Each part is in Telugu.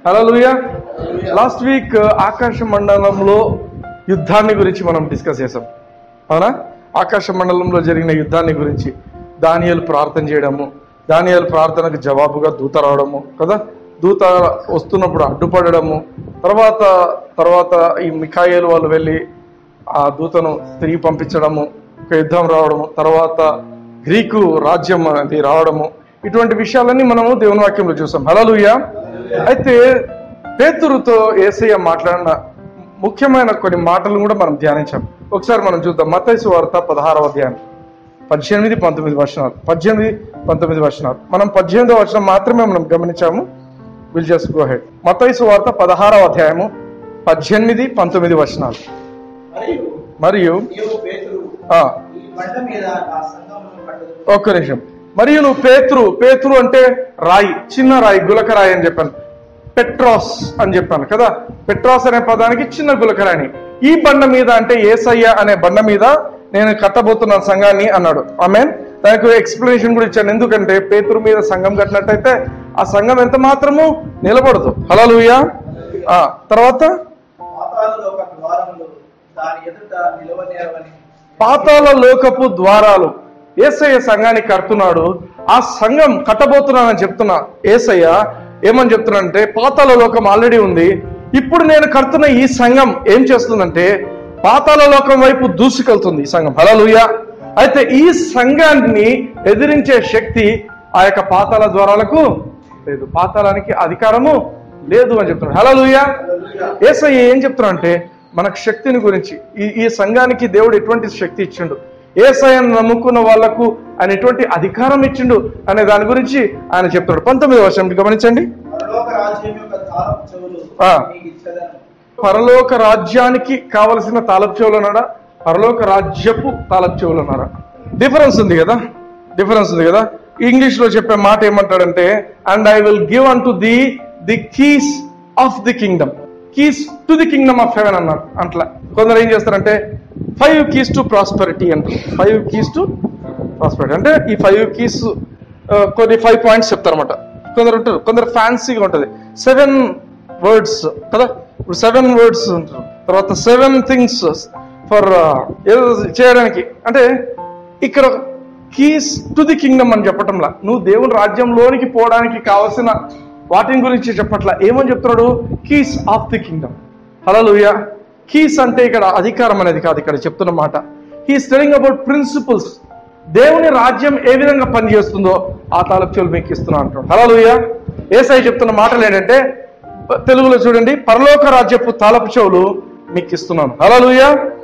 హలోలుయా లాస్ట్ వీక్ ఆకాశ మండలంలో యుద్ధాన్ని గురించి మనం డిస్కస్ చేసాం అవునా ఆకాశ మండలంలో జరిగిన యుద్ధాన్ని గురించి దానియలు ప్రార్థన చేయడము దానియలు ప్రార్థనకు జవాబుగా దూత రావడము కదా దూత వస్తున్నప్పుడు అడ్డుపడము తర్వాత తర్వాత ఈ మిఖాయిలు వాళ్ళు వెళ్ళి ఆ దూతను తిరిగి పంపించడము ఒక యుద్ధం రావడము తర్వాత గ్రీకు రాజ్యం అనేది రావడము ఇటువంటి విషయాలన్నీ మనము దేవుని వాక్యంలో చూసాం హలలుయ అయితే పేతురుతో ఏసయ్య మాట్లాడిన ముఖ్యమైన కొన్ని మాటలు కూడా మనం ధ్యానించాం ఒకసారి మనం చూద్దాం మతైసు వార్త పదహారవ అధ్యాయం పద్దెనిమిది పంతొమ్మిది వర్షనాలు పద్దెనిమిది పంతొమ్మిది వర్షనాలు మనం పద్దెనిమిదో వర్షం మాత్రమే మనం గమనించాము విల్ జస్ట్ గో హెడ్ మతైసు వార్త పదహారవ అధ్యాయము పద్దెనిమిది పంతొమ్మిది వర్షనాలు మరియు మరియు నీవు పేతురు ఆ, ఈ బండ మీద నా సంఘమును కట్టుదు ఒక్క నిమిషం మరియు నువ్వు పేతురు పేతురు అంటే రాయి చిన్న రాయి గులక రాయి అని చెప్పాను పెట్రాస్ అని చెప్పాను కదా పెట్రాస్ అనే పదానికి చిన్న గులక రాయి ఈ బండ మీద అంటే ఏసయ్య అనే బండ మీద నేను కట్టబోతున్నాను సంఘాన్ని అన్నాడు ఆమె దానికి ఎక్స్ప్లెనేషన్ కూడా ఇచ్చాను ఎందుకంటే పేతురు మీద సంఘం కట్టినట్టయితే ఆ సంఘం ఎంత మాత్రము నిలబడదు హలలుయా ఆ తర్వాత పాతాలలో ఒక ద్వారములు దాని ఎదుట నిలవనేరవని పాతాల లోకపు ద్వారాలు ఏసయ్య సంఘానికి కడుతున్నాడు ఆ సంఘం కట్టబోతున్నానని చెప్తున్నా ఏసయ్య ఏమని చెప్తున్నానంటే పాతాల లోకం ఆల్రెడీ ఉంది ఇప్పుడు నేను కడుతున్న ఈ సంఘం ఏం చేస్తుందంటే పాతాల లోకం వైపు దూసుకెళ్తుంది ఈ సంఘం హలలుయ అయితే ఈ సంఘాన్ని ఎదిరించే శక్తి ఆ యొక్క పాతాల ద్వారాలకు లేదు పాతాళానికి అధికారము లేదు అని చెప్తున్నాడు హలలుయ ఏసయ్య ఏం చెప్తున్నాడంటే మనకు శక్తిని గురించి ఈ ఈ సంఘానికి దేవుడు ఎటువంటి శక్తి ఇచ్చిండు ఏసయ్యను నమ్ముకున్న వాళ్లకు ఆయన ఎటువంటి అధికారం ఇచ్చిండు అనే దాని గురించి ఆయన చెప్తున్నాడు పంతొమ్మిది వర్షం గమనించండి పరలోక రాజ్యం యొక్క తాళపు చెవులు ఆ. నీకు ఇచ్చదను పరలోక రాజ్యానికి కావలసిన తాళపు చెవులు అన్నాడా పరలోక రాజ్యపు తాళపు చెవులు అన్నారా డిఫరెన్స్ ఉంది కదా డిఫరెన్స్ ఉంది కదా ఇంగ్లీష్ లో చెప్పే మాట ఏమంటాడంటే and I will give unto the the keys of the kingdom keys to the kingdom of heaven అన్నారు అట్లా కొందరు ఏం చేస్తారంటే ఫైవ్ కీస్ టు ప్రాస్పరిటీ అంటారు ఫైవ్ కీస్ టు ప్రాస్పరిటీ అంటే ఈ ఫైవ్ కీస్ కొన్ని ఫైవ్ పాయింట్స్ చెప్తారన్నమాట కొందరు ఉంటారు కొందరు ఫ్యాన్సీగా ఉంటుంది సెవెన్ వర్డ్స్ కదా ఇప్పుడు సెవెన్ వర్డ్స్ ఉంటారు తర్వాత సెవెన్ థింగ్స్ ఫర్ ఏదో చేయడానికి అంటే ఇక్కడ కీస్ టు ది కింగ్డమ్ అని చెప్పటంలా నువ్వు దేవుని రాజ్యంలోనికి పోవడానికి కావలసిన వాటిని గురించి చెప్పట్లా ఏమని చెప్తున్నాడు కీస్ ఆఫ్ ది కింగ్డమ్ హలోయ కీస్ అంటే ఇక్కడ అధికారం అనేది కాదు ఇక్కడ చెప్తున్న మాట హీస్ టెలింగ్ అబౌట్ ప్రిన్సిపల్స్ దేవుని రాజ్యం ఏ విధంగా పనిచేస్తుందో ఆ తాలూక్యులు మీకు ఇస్తున్నా అంటున్నాడు హలోయ ఏసై చెప్తున్న మాటలు ఏంటంటే తెలుగులో చూడండి పరలోక రాజ్యపు తాలపు చెవులు మీకు ఇస్తున్నాను హలలుయ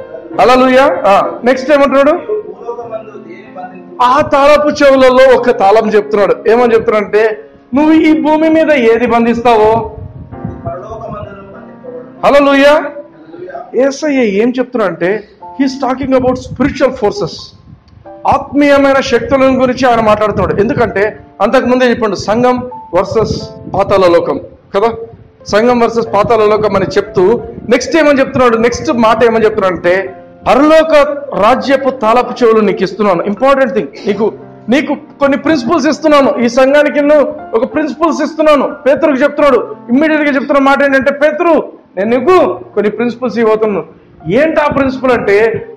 హలలుయ నెక్స్ట్ ఏమంటున్నాడు నీవు భూలోకమందు దేని బంధింపు ఆ తాళపు చెవులలో ఒక తాళం చెప్తున్నాడు ఏమని చెప్తున్నాడంటే నువ్వు ఈ భూమి మీద ఏది బంధిస్తావో పరలోకమందును బంధింపబడును హలలుయ హల్లెలూయా. ఏసయ్య ఏం చెప్తున్నాడంటే he's talking about spiritual forces ఆత్మీయమైన శక్తుల గురించి ఆయన మాట్లాడుతున్నాడు ఎందుకంటే అంతకు ముందే చెప్పండి సంఘం వర్సెస్ పాతాల లోకం కదా సంఘం వర్సెస్ పాతాల లోకం అని చెప్తూ నెక్స్ట్ ఏమని చెప్తున్నాడు నెక్స్ట్ మాట ఏమని చెప్తున్నాడు అంటే పరలోక రాజ్యపు తాళపు చెవులు నీకు ఇస్తున్నాను ఇంపార్టెంట్ థింగ్ నీకు నీకు కొన్ని ప్రిన్సిపల్స్ ఇస్తున్నాను ఈ సంఘానికి నువ్వు ఒక ప్రిన్సిపల్స్ ఇస్తున్నాను పేతురుకు చెప్తున్నాడు ఇమ్మీడియట్ గా చెప్తున్న మాట ఏంటంటే పేతురు నేను నీకు కొన్ని ప్రిన్సిపల్స్ ఇవ్వబోతున్నాను ఏంటి ఆ ప్రిన్సిపల్ అంటే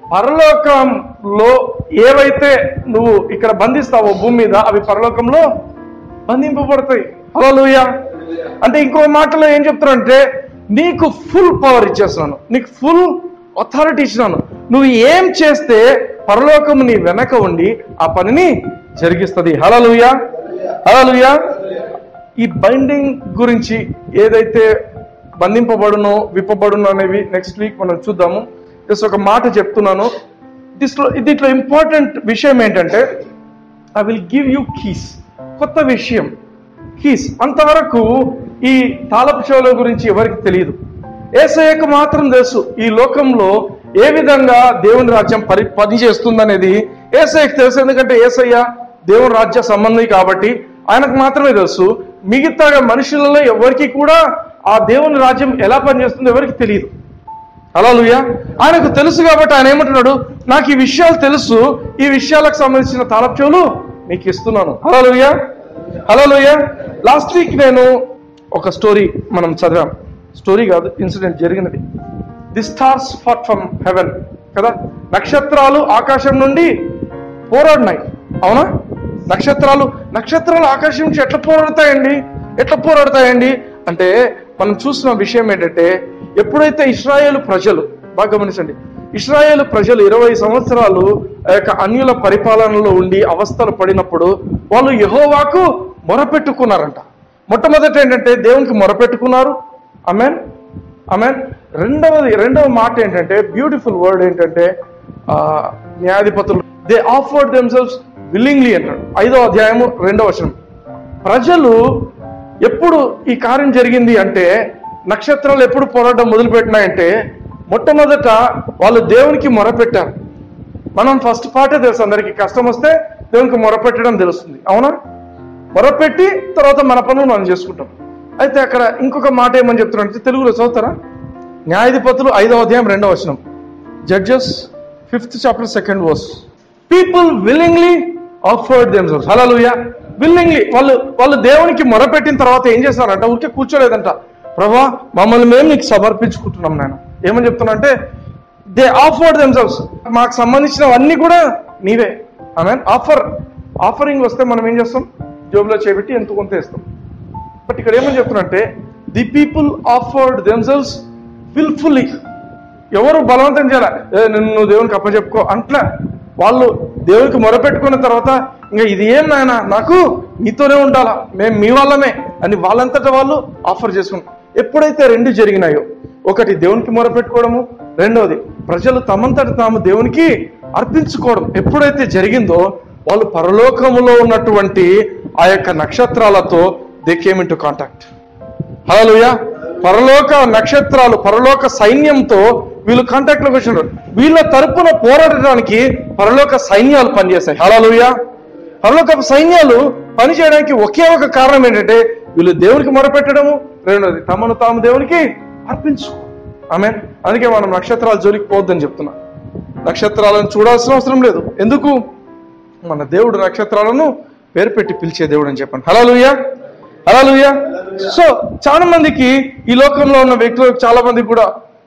పరలోకంలో ఏవైతే నువ్వు ఇక్కడ బంధిస్తావో భూమి మీద అవి పరలోకంలో బంధింపబడతాయి హలోయ అంటే ఇంకో మాటలో ఏం చెప్తున్నానంటే నీకు ఫుల్ పవర్ ఇచ్చేస్తున్నాను నీకు ఫుల్ అథారిటీ ఇచ్చినాను నువ్వు ఏం చేస్తే పరలోకం నీ వెనక ఉండి ఆ పనిని జరిగిస్తుంది హలలుయ హలలుయ ఈ బైండింగ్ గురించి ఏదైతే బంధింపబడునో విప్పబడునో అనేవి నెక్స్ట్ వీక్ మనం చూద్దాము జస్ట్ ఒక మాట చెప్తున్నాను దీంట్లో దీంట్లో ఇంపార్టెంట్ విషయం ఏంటంటే I will give you keys కొత్త విషయం కీస్ అంతవరకు ఈ తాళపు చెవుల గురించి ఎవరికి తెలియదు ఏసయ్యకు మాత్రం తెలుసు ఈ లోకంలో ఏ విధంగా దేవుని రాజ్యం పరి పనిచేస్తుందనేది ఏసయ్యకు తెలుసు ఎందుకంటే ఏసయ్య దేవుని రాజ్య సంబంధి కాబట్టి ఆయనకు మాత్రమే తెలుసు మిగతా మనుషులలో ఎవరికి కూడా ఆ దేవుని రాజ్యం ఎలా పనిచేస్తుందో ఎవరికి తెలియదు హలోలుయ ఆయనకు తెలుసు కాబట్టి ఆయన ఏమంటున్నాడు నాకు ఈ విషయాలు తెలుసు ఈ విషయాలకు సంబంధించిన తాళపు చెవులు మీకు ఇస్తున్నాను హలోలుయ హలోలుయ లాస్ట్ వీక్ నేను ఒక స్టోరీ మనం చదివాం స్టోరీ కాదు ఇన్సిడెంట్ జరిగినది the stars fought from heaven కదా నక్షత్రాలు ఆకాశం నుండి పోరాడినాయి అవునా నక్షత్రాలు నక్షత్రాలు ఆకాశం నుంచి ఎట్లా పోరాడతాయండి ఎట్లా పోరాడతాయండి అంటే మనం చూసిన విషయం ఏంటంటే ఎప్పుడైతే ఇస్రాయేల్ ప్రజలు బాగా గమనించండి ఇస్రాయేల్ ప్రజలు ఇరవై సంవత్సరాలు ఆ యొక్క అన్యుల పరిపాలనలో ఉండి అవస్థలు పడినప్పుడు వాళ్ళు యహోవాకు మొరపెట్టుకున్నారంట మొట్టమొదట ఏంటంటే దేవునికి మొరపెట్టుకున్నారు అమెన్ అమెన్ రెండవది రెండవ మాట ఏంటంటే బ్యూటిఫుల్ వర్డ్ ఏంటంటే ఆ, న్యాయాధిపతులు దే ఆఫర్డ్ దెమ్సెల్స్ విల్లింగ్లీ అంటాడు ఐదో అధ్యాయము రెండవ వచనం ప్రజలు ఎప్పుడు ఈ కార్యం జరిగింది అంటే నక్షత్రాలు ఎప్పుడు పోరాటం మొదలుపెట్టినాయంటే మొట్టమొదట వాళ్ళు దేవునికి మొరపెట్టారు మనం ఫస్ట్ పార్టే తెలుసు అందరికి కష్టం వస్తే దేవునికి మొరపెట్టడం తెలుస్తుంది అవునా మొరపెట్టి తర్వాత మన పనులు మనం చేసుకుంటాం అయితే అక్కడ ఇంకొక మాట ఏమని చెప్తున్నారంటే తెలుగులో చదువుతారా న్యాయాధిపతులు ఐదవ అధ్యాయం రెండవ వచనం Judges fifth chapter second verse people willingly offered themselves హల్లెలూయా విల్లింగ్లీ వాళ్ళు వాళ్ళు దేవునికి మొరపెట్టిన తర్వాత ఏం చేస్తారంట ఊరికే కూర్చోలేదంట ప్రభా మమ్మల్ని మేము నీకు సమర్పించుకుంటున్నాం నేను ఏమని చెప్తున్నా అంటే దే ఆఫర్డ్ దెమ్సెల్స్ మాకు సంబంధించినవన్నీ కూడా నీవే ఆమె ఆఫర్ ఆఫరింగ్ వస్తే మనం ఏం చేస్తాం జోబులో చేపెట్టి ఎంత కొంత ఇస్తాం బట్ ఇక్కడ ఏమని చెప్తున్నంటే the people offered themselves wilfully ఎవరు బలవంతం చేయాల ఏ నిన్ను నువ్వు దేవునికి అప్పచెప్పుకో అంట్లా వాళ్ళు దేవునికి మొరపెట్టుకున్న తర్వాత ఇంకా ఇది ఏం నాయన నాకు నీతోనే ఉండాలా మేము మీ వాళ్ళమే అని వాళ్ళంతటా వాళ్ళు ఆఫర్ చేసుకున్నారు ఎప్పుడైతే రెండు జరిగినాయో ఒకటి దేవునికి మొరపెట్టుకోవడము రెండవది ప్రజలు తమంతట తాము దేవునికి అర్పించుకోవడం ఎప్పుడైతే జరిగిందో వాళ్ళు పరలోకములో ఉన్నటువంటి ఆ యొక్క నక్షత్రాలతో they came into contact హలోయ పరలోక నక్షత్రాలు పరలోక సైన్యంతో వీళ్ళు కాంటాక్ట్ లోకి వచ్చినారు వీళ్ళ తరపున పోరాడడానికి పరలోక సైన్యాలు పనిచేస్తాయి హలోయ పరలోక సైన్యాలు పనిచేయడానికి ఒకే ఒక కారణం ఏంటంటే వీళ్ళు దేవునికి మొరపెట్టడము రెండోది తమను తాము దేవునికి అర్పించుకో ఆమె అందుకే మనం నక్షత్రాల జోలికి పోవద్దని చెప్తున్నా నక్షత్రాలను చూడాల్సిన అవసరం లేదు ఎందుకు మన దేవుడు నక్షత్రాలను పేరు పెట్టి పిలిచే దేవుడు అని చెప్పండి హలాలుయ్యా హలాలుయ్యా సో చాలా మందికి ఈ లోకంలో ఉన్న వ్యక్తులకు చాలా మందికి కూడా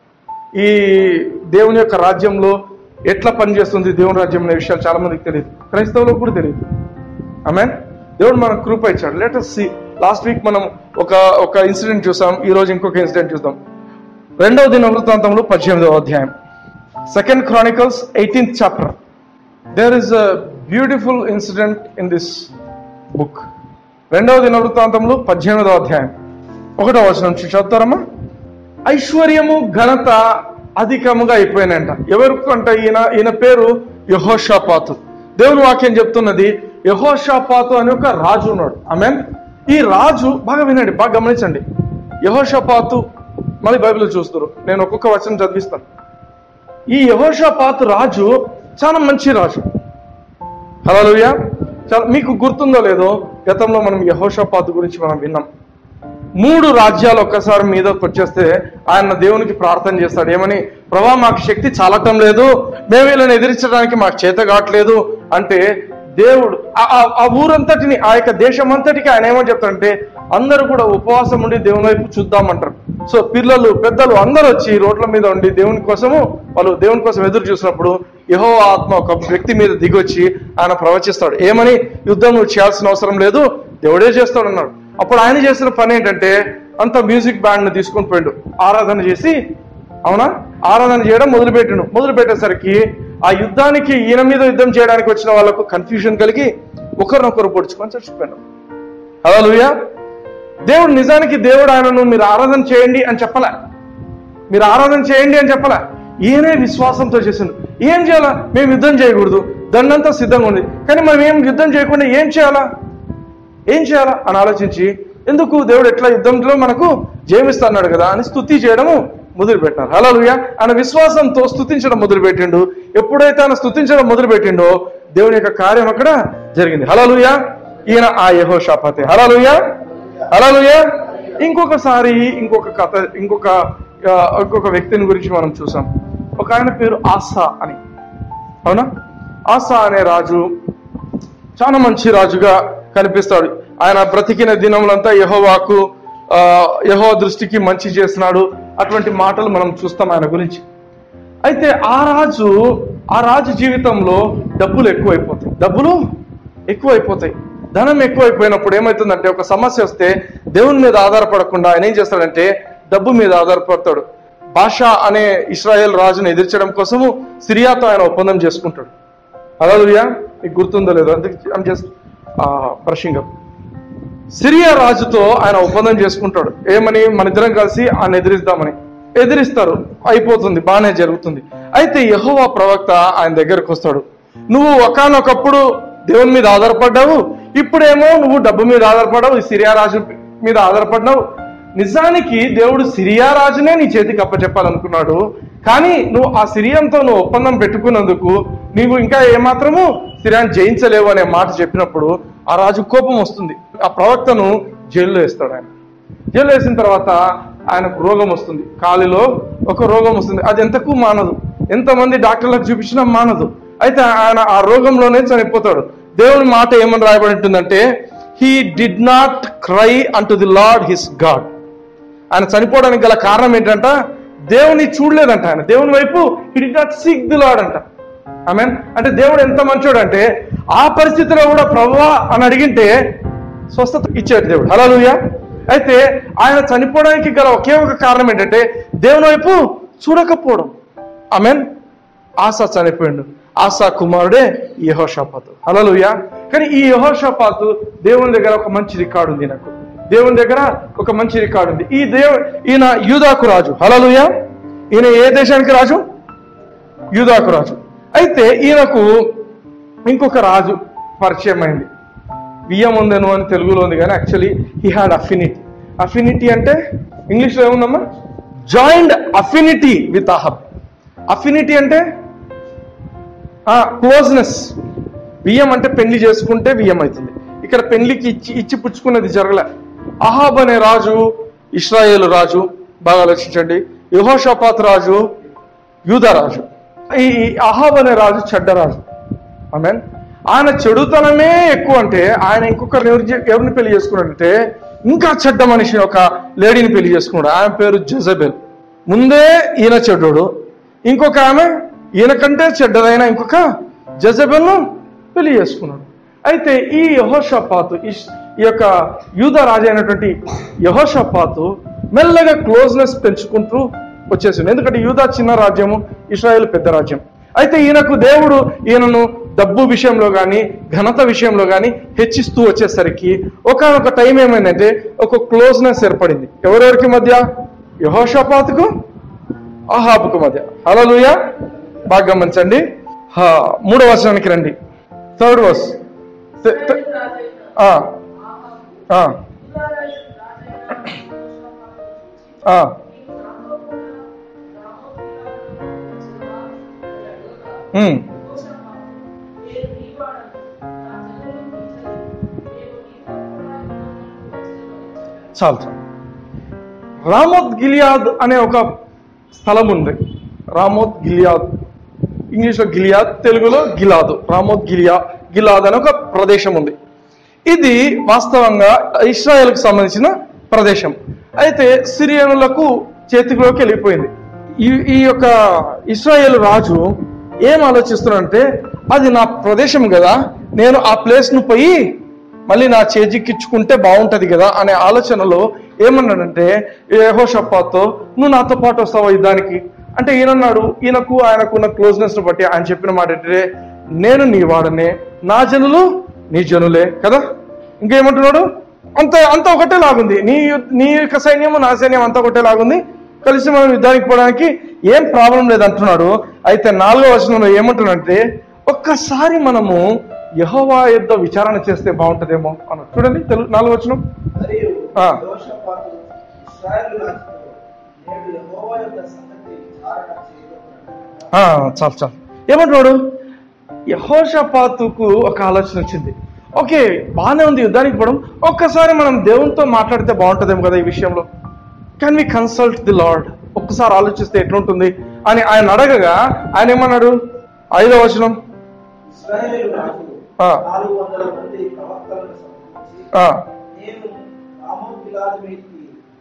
ఈ దేవుని యొక్క రాజ్యంలో ఎట్లా పనిచేస్తుంది దేవుని రాజ్యం అనే విషయాలు చాలా మందికి తెలియదు క్రైస్తవులకు కూడా తెలియదు ఆమె దేవుడు మనకు కృప ఇచ్చాడు లెటస్ సి లాస్ట్ వీక్ మనం ఒక ఒక ఇన్సిడెంట్ చూసాం ఈ రోజు ఇంకొక ఇన్సిడెంట్ చూద్దాం రెండవ దిన వృత్తాంతంలో పద్దెనిమిదవ అధ్యాయం second Chronicles eighteenth chapter there is a beautiful incident in this book రెండవ దిన వృత్తాంతంలో పద్దెనిమిదవ అధ్యాయం ఒకటో వచనం నుంచి చదువుతారమ్మా ఐశ్వర్యము ఘనత అధికముగా అయిపోయినాయంట ఎవరికి అంట ఈయన ఈయన పేరు యహోషాపాతు దేవుని వాక్యం చెప్తున్నది యహోషాపాతు అని ఒక రాజు ఉన్నాడు ఆమె ఈ రాజు బాగా వినండి బాగా గమనించండి యహోషాపాతు మళ్ళీ బైబిల్ చూస్తారు నేను ఒక్కొక్క వచనం చదివిస్తాను ఈ యహోషాపాతు రాజు చాలా మంచి రాజు హలోయ చాలా మీకు గుర్తుందో లేదో గతంలో మనం యహోషాపాతు గురించి మనం విన్నాం మూడు రాజ్యాలు ఒక్కసారి మీదకి వచ్చేస్తే ఆయన దేవునికి ప్రార్థన చేస్తాడు ఏమని ప్రభా మాకు శక్తి చాలటం లేదు మేము వీళ్ళని ఎదిరించడానికి మాకు చేత కావట్లేదు అంటే దేవుడు ఆ- ఆ- ఆ ఊరంతటిని ఆ యొక్క దేశం అంతటికి ఆయన ఏమని చెప్తాడంటే అందరూ కూడా ఉపవాసం ఉండి దేవుని వైపు చూద్దామంటారు సో పిల్లలు పెద్దలు అందరూ వచ్చి రోడ్ల మీద ఉండి దేవుని కోసము వాళ్ళు దేవుని కోసం ఎదురు చూసినప్పుడు యహో ఆత్మ ఒక వ్యక్తి మీద దిగొచ్చి ఆయన ప్రవచిస్తాడు ఏమని యుద్ధం నువ్వు చేయాల్సిన అవసరం లేదు దేవుడే చేస్తాడు అన్నాడు అప్పుడు ఆయన చేసిన పని ఏంటంటే అంత మ్యూజిక్ బ్యాండ్ ను తీసుకొని పోయిండు ఆరాధన చేసి అవునా ఆరాధన చేయడం మొదలుపెట్టిండు మొదలు పెట్టేసరికి ఆ యుద్ధానికి ఈయన మీద యుద్ధం చేయడానికి వచ్చిన వాళ్ళకు కన్ఫ్యూజన్ కలిగి ఒకరినొకరు పొడుచుకొని చచ్చిపోయాడు హలోలుయా దేవుడు నిజానికి దేవుడు ఆయనను మీరు ఆరాధన చేయండి అని చెప్పలే మీరు ఆరాధన చేయండి అని చెప్పలే ఈయనే విశ్వాసంతో చేసిండు ఏం చేయాలా మేము యుద్ధం చేయకూడదు దండంతా సిద్ధంగా ఉంది కానీ మనం ఏం యుద్ధం చేయకుండా ఏం చేయాలా ఏం చేయాలా అని ఆలోచించి ఎందుకు దేవుడు ఎట్లా యుద్ధంలో మనకు జయమిస్తున్నాడు కదా అని స్తుతి చేయడము మొదలు పెట్టినారు హలోలుయ ఆయన విశ్వాసంతో స్తుతించడం మొదలు పెట్టిండు ఎప్పుడైతే ఆయన స్తుతించడం మొదలు పెట్టిండో దేవుని యొక్క కార్యం అక్కడ జరిగింది హలోలుయ ఈయన ఆ యహో షాపతే హలోలుయ హలోలుయ ఇంకొకసారి ఇంకొక కథ ఇంకొక ఆ, ఇంకొక వ్యక్తిని గురించి మనం చూసాం ఒక ఆయన పేరు ఆసా అని అవునా ఆసా అనే రాజు చాలా మంచి రాజుగా కనిపిస్తాడు ఆయన బ్రతికిన దినములంతా యహోవాకు ఆ, యెహోవా దృష్టికి మంచి చేస్తున్నాడు అటువంటి మాటలు మనం చూస్తాం ఆయన గురించి అయితే ఆ రాజు ఆ రాజు జీవితంలో డబ్బులు ఎక్కువైపోతాయి డబ్బులు ఎక్కువైపోతాయి ధనం ఎక్కువైపోయినప్పుడు ఏమవుతుందంటే ఒక సమస్య వస్తే దేవుని మీద ఆధారపడకుండా ఆయన ఏం చేస్తాడంటే డబ్బు మీద ఆధారపడతాడు భాష అనే ఇస్రాయేల్ రాజును ఎదిరించడం కోసము సిరియాతో ఆయన ఒప్పందం చేసుకుంటాడు అలా మీకు గుర్తుందో లేదో అందుకే I'm just brushing up Syria రాజుతో ఆయన ఒప్పందం చేసుకుంటాడు ఏమని మన ఇద్దరం కలిసి ఆయన ఎదిరిద్దామని ఎదిరిస్తారు అయిపోతుంది బాగానే జరుగుతుంది అయితే యెహోవా ప్రవక్త ఆయన దగ్గరకు వస్తాడు నువ్వు ఒకానొకప్పుడు దేవుని మీద ఆధారపడ్డావు ఇప్పుడేమో నువ్వు డబ్బు మీద ఆధారపడ్డావు ఈ సిరియా రాజు మీద ఆధారపడ్డావు నిజానికి దేవుడు సిరియా రాజునే నీ చేతికి అప్పచెప్పాలనుకున్నాడు కానీ నువ్వు ఆ సిరియంతో నువ్వు ఒప్పందం పెట్టుకున్నందుకు నీవు ఇంకా ఏమాత్రము సిరియాని జయించలేవు అనే మాట చెప్పినప్పుడు ఆ రాజు కోపం వస్తుంది ఆ ప్రవక్తను జైల్లో వేస్తాడు ఆయన జైల్లో వేసిన తర్వాత ఆయనకు రోగం వస్తుంది కాలిలో ఒక రోగం వస్తుంది అది ఎంతకు మానదు ఎంతమంది డాక్టర్లకు చూపించినా మానదు అయితే ఆయన ఆ రోగంలోనే చనిపోతాడు దేవుని మాట ఏమని రాయబడి ఉంటుందంటే he did not cry unto the Lord his God ఆయన చనిపోవడానికి గల కారణం ఏంటంట దేవుని చూడలేదంట ఆయన దేవుని వైపు he did not seek the Lord అంట ఐ అంటే దేవుడు ఎంత మంచోడు అంటే ఆ పరిస్థితిలో కూడా ప్రభువా అని అడిగింటే స్వస్థత ఇచ్చాడు దేవుడు హలోయ అయితే ఆయన చనిపోవడానికి గల ఒకే ఒక కారణం ఏంటంటే దేవుని వైపు చూడకపోవడం ఆమెన్ ఆశ చనిపోయిండు ఆశా కుమారుడే యహోషాపాతు హలలుయ కానీ ఈ యహోషాపాతు దేవుని దగ్గర ఒక మంచి రికార్డు ఉంది నాకు దేవుని దగ్గర ఒక మంచి రికార్డు ఉంది ఈ దేవు ఈయన యూదాకు రాజు హలలుయ ఈయన ఏ దేశానికి రాజు యూదాకు రాజు అయితే ఈయనకు ఇంకొక రాజు పరిచయం అయింది బియ్యం ఉందను అని తెలుగులో ఉంది కానీ actually he had affinity affinity అంటే ఇంగ్లీష్లో ఏముందమ్మా joint affinity with Ahab affinity అంటే క్లోజ్నెస్ బియ్యం అంటే పెళ్లి చేసుకుంటే బియ్యం అవుతుంది ఇక్కడ పెళ్లికి ఇచ్చి ఇచ్చి పుచ్చుకున్నది జరగలే అహాబ్ అనే రాజు ఇస్రాయేల్ రాజు బాగా ఆలోచించండి యహోషపాత్ రాజు యూదా రాజు ఈ ఈ అహాబ్ అనే రాజు చెడ్డ రాజు మీన్ ఆయన చెడుతనమే ఎక్కువ అంటే ఆయన ఇంకొకరిని ఎవరు చే- ఎవరిని పెళ్లి చేసుకున్నాడంటే ఇంకా చెడ్డ మనిషి ఒక లేడీని పెళ్లి చేసుకున్నాడు ఆమె పేరు జెజబెల్ ముందే ఈయన చెడ్డోడు ఇంకొక ఆమె ఈయన కంటే చెడ్డదైన ఇంకొక జెజబెల్ను పెళ్లి చేసుకున్నాడు అయితే ఈ యహోషపాతు ఈ- ఈ యొక్క యూద రాజు అయినటువంటి యహోషపాతు మెల్లగా క్లోజ్నెస్ పెంచుకుంటూ వచ్చేసింది ఎందుకంటే యూదా చిన్న రాజ్యము ఇస్రాయేల్ పెద్ద రాజ్యం అయితే ఈయనకు దేవుడు ఈయనను డబ్బు విషయంలో కానీ ఘనత విషయంలో కానీ హెచ్చిస్తూ వచ్చేసరికి ఒకనొక టైం ఏమైందంటే ఒక క్లోజ్నెస్ ఏర్పడింది ఎవరెవరికి మధ్య యహోషపాతుకు అహాబుకు మధ్య హలోలుయ బాగా గమనించండి హా, మూడవ వచనానికి రండి థర్డ్ వర్స్ థ- థ- ఆ, ఆ, ఆ, ఉమ్, చాలు చాలు రామోత్ గిలియాద్ అనే ఒక స్థలం ఉంది రామోత్ గిలియాద్ ఇంగ్లీష్లో గిలియాద్ తెలుగులో గిలాదు రామోత్ గిలియా గిలాద్ అనే ఒక ప్రదేశం ఉంది ఇది వాస్తవంగా ఇస్రాయేల్కు సంబంధించిన ప్రదేశం అయితే సిరియనులకు చేతిలోకి వెళ్ళిపోయింది ఈ ఈ యొక్క ఇస్రాయేల్ రాజు ఏం ఆలోచిస్తున్నాడంటే అది నా ప్రదేశం కదా నేను ఆ ప్లేస్ను పోయి మళ్ళీ నా చేజిక్కించుకుంటే బాగుంటది కదా అనే ఆలోచనలో ఏమన్నాడంటే ఏహో షప్పాతో నువ్వు నాతో పాటు వస్తావా యుద్ధానికి అంటే ఈయనన్నాడు ఈయనకు ఆయనకున్న క్లోజ్నెస్ ను బట్టి ఆయన చెప్పిన మాట ఏంటంటే నేను నీ వాడనే నా జనులు నీ జనులే కదా ఇంకేమంటున్నాడు అంత అంత ఒకటే లాగుంది నీ యు- నీ యొక్క సైన్యము నా సైన్యం అంతా ఒకటే లాగుంది కలిసి మనం యుద్ధానికి పోవడానికి ఏం ప్రాబ్లం లేదు అంటున్నాడు అయితే నాలుగో వచనంలో ఏమంటున్నాడంటే ఒక్కసారి మనము యహోవా యుద్ధ విచారణ చేస్తే బాగుంటదేమో అన్నాడు చూడండి తెలుగు నాలుగో వచనం మరియు ఆ. యోషపాతు ఇశ్రాయేలు రాజుతో నేడు యెహోవా యొక్క సంగతి విచారణ చేయబోతున్నాడు ఆ, చాలు చాలు ఏమంటున్నాడు యహోషపాతుకు ఒక ఆలోచన వచ్చింది ఓకే బాగానే ఉంది యుద్ధానికి పోవడం ఒక్కసారి మనం దేవునితో మాట్లాడితే బాగుంటుందేమో కదా ఈ విషయంలో can we consult the Lord ఒక్కసారి ఆలోచిస్తే ఎట్లుంటుంది అని ఆయన అడగగా ఆయన ఏమన్నాడు ఐదో వచనం ఇశ్రాయేలు రాజు ఆ. నాలుగు వందల మంది ప్రవక్తలను సమకూర్చి ఆ, నేను రామోత్ గిలాదు మీదకి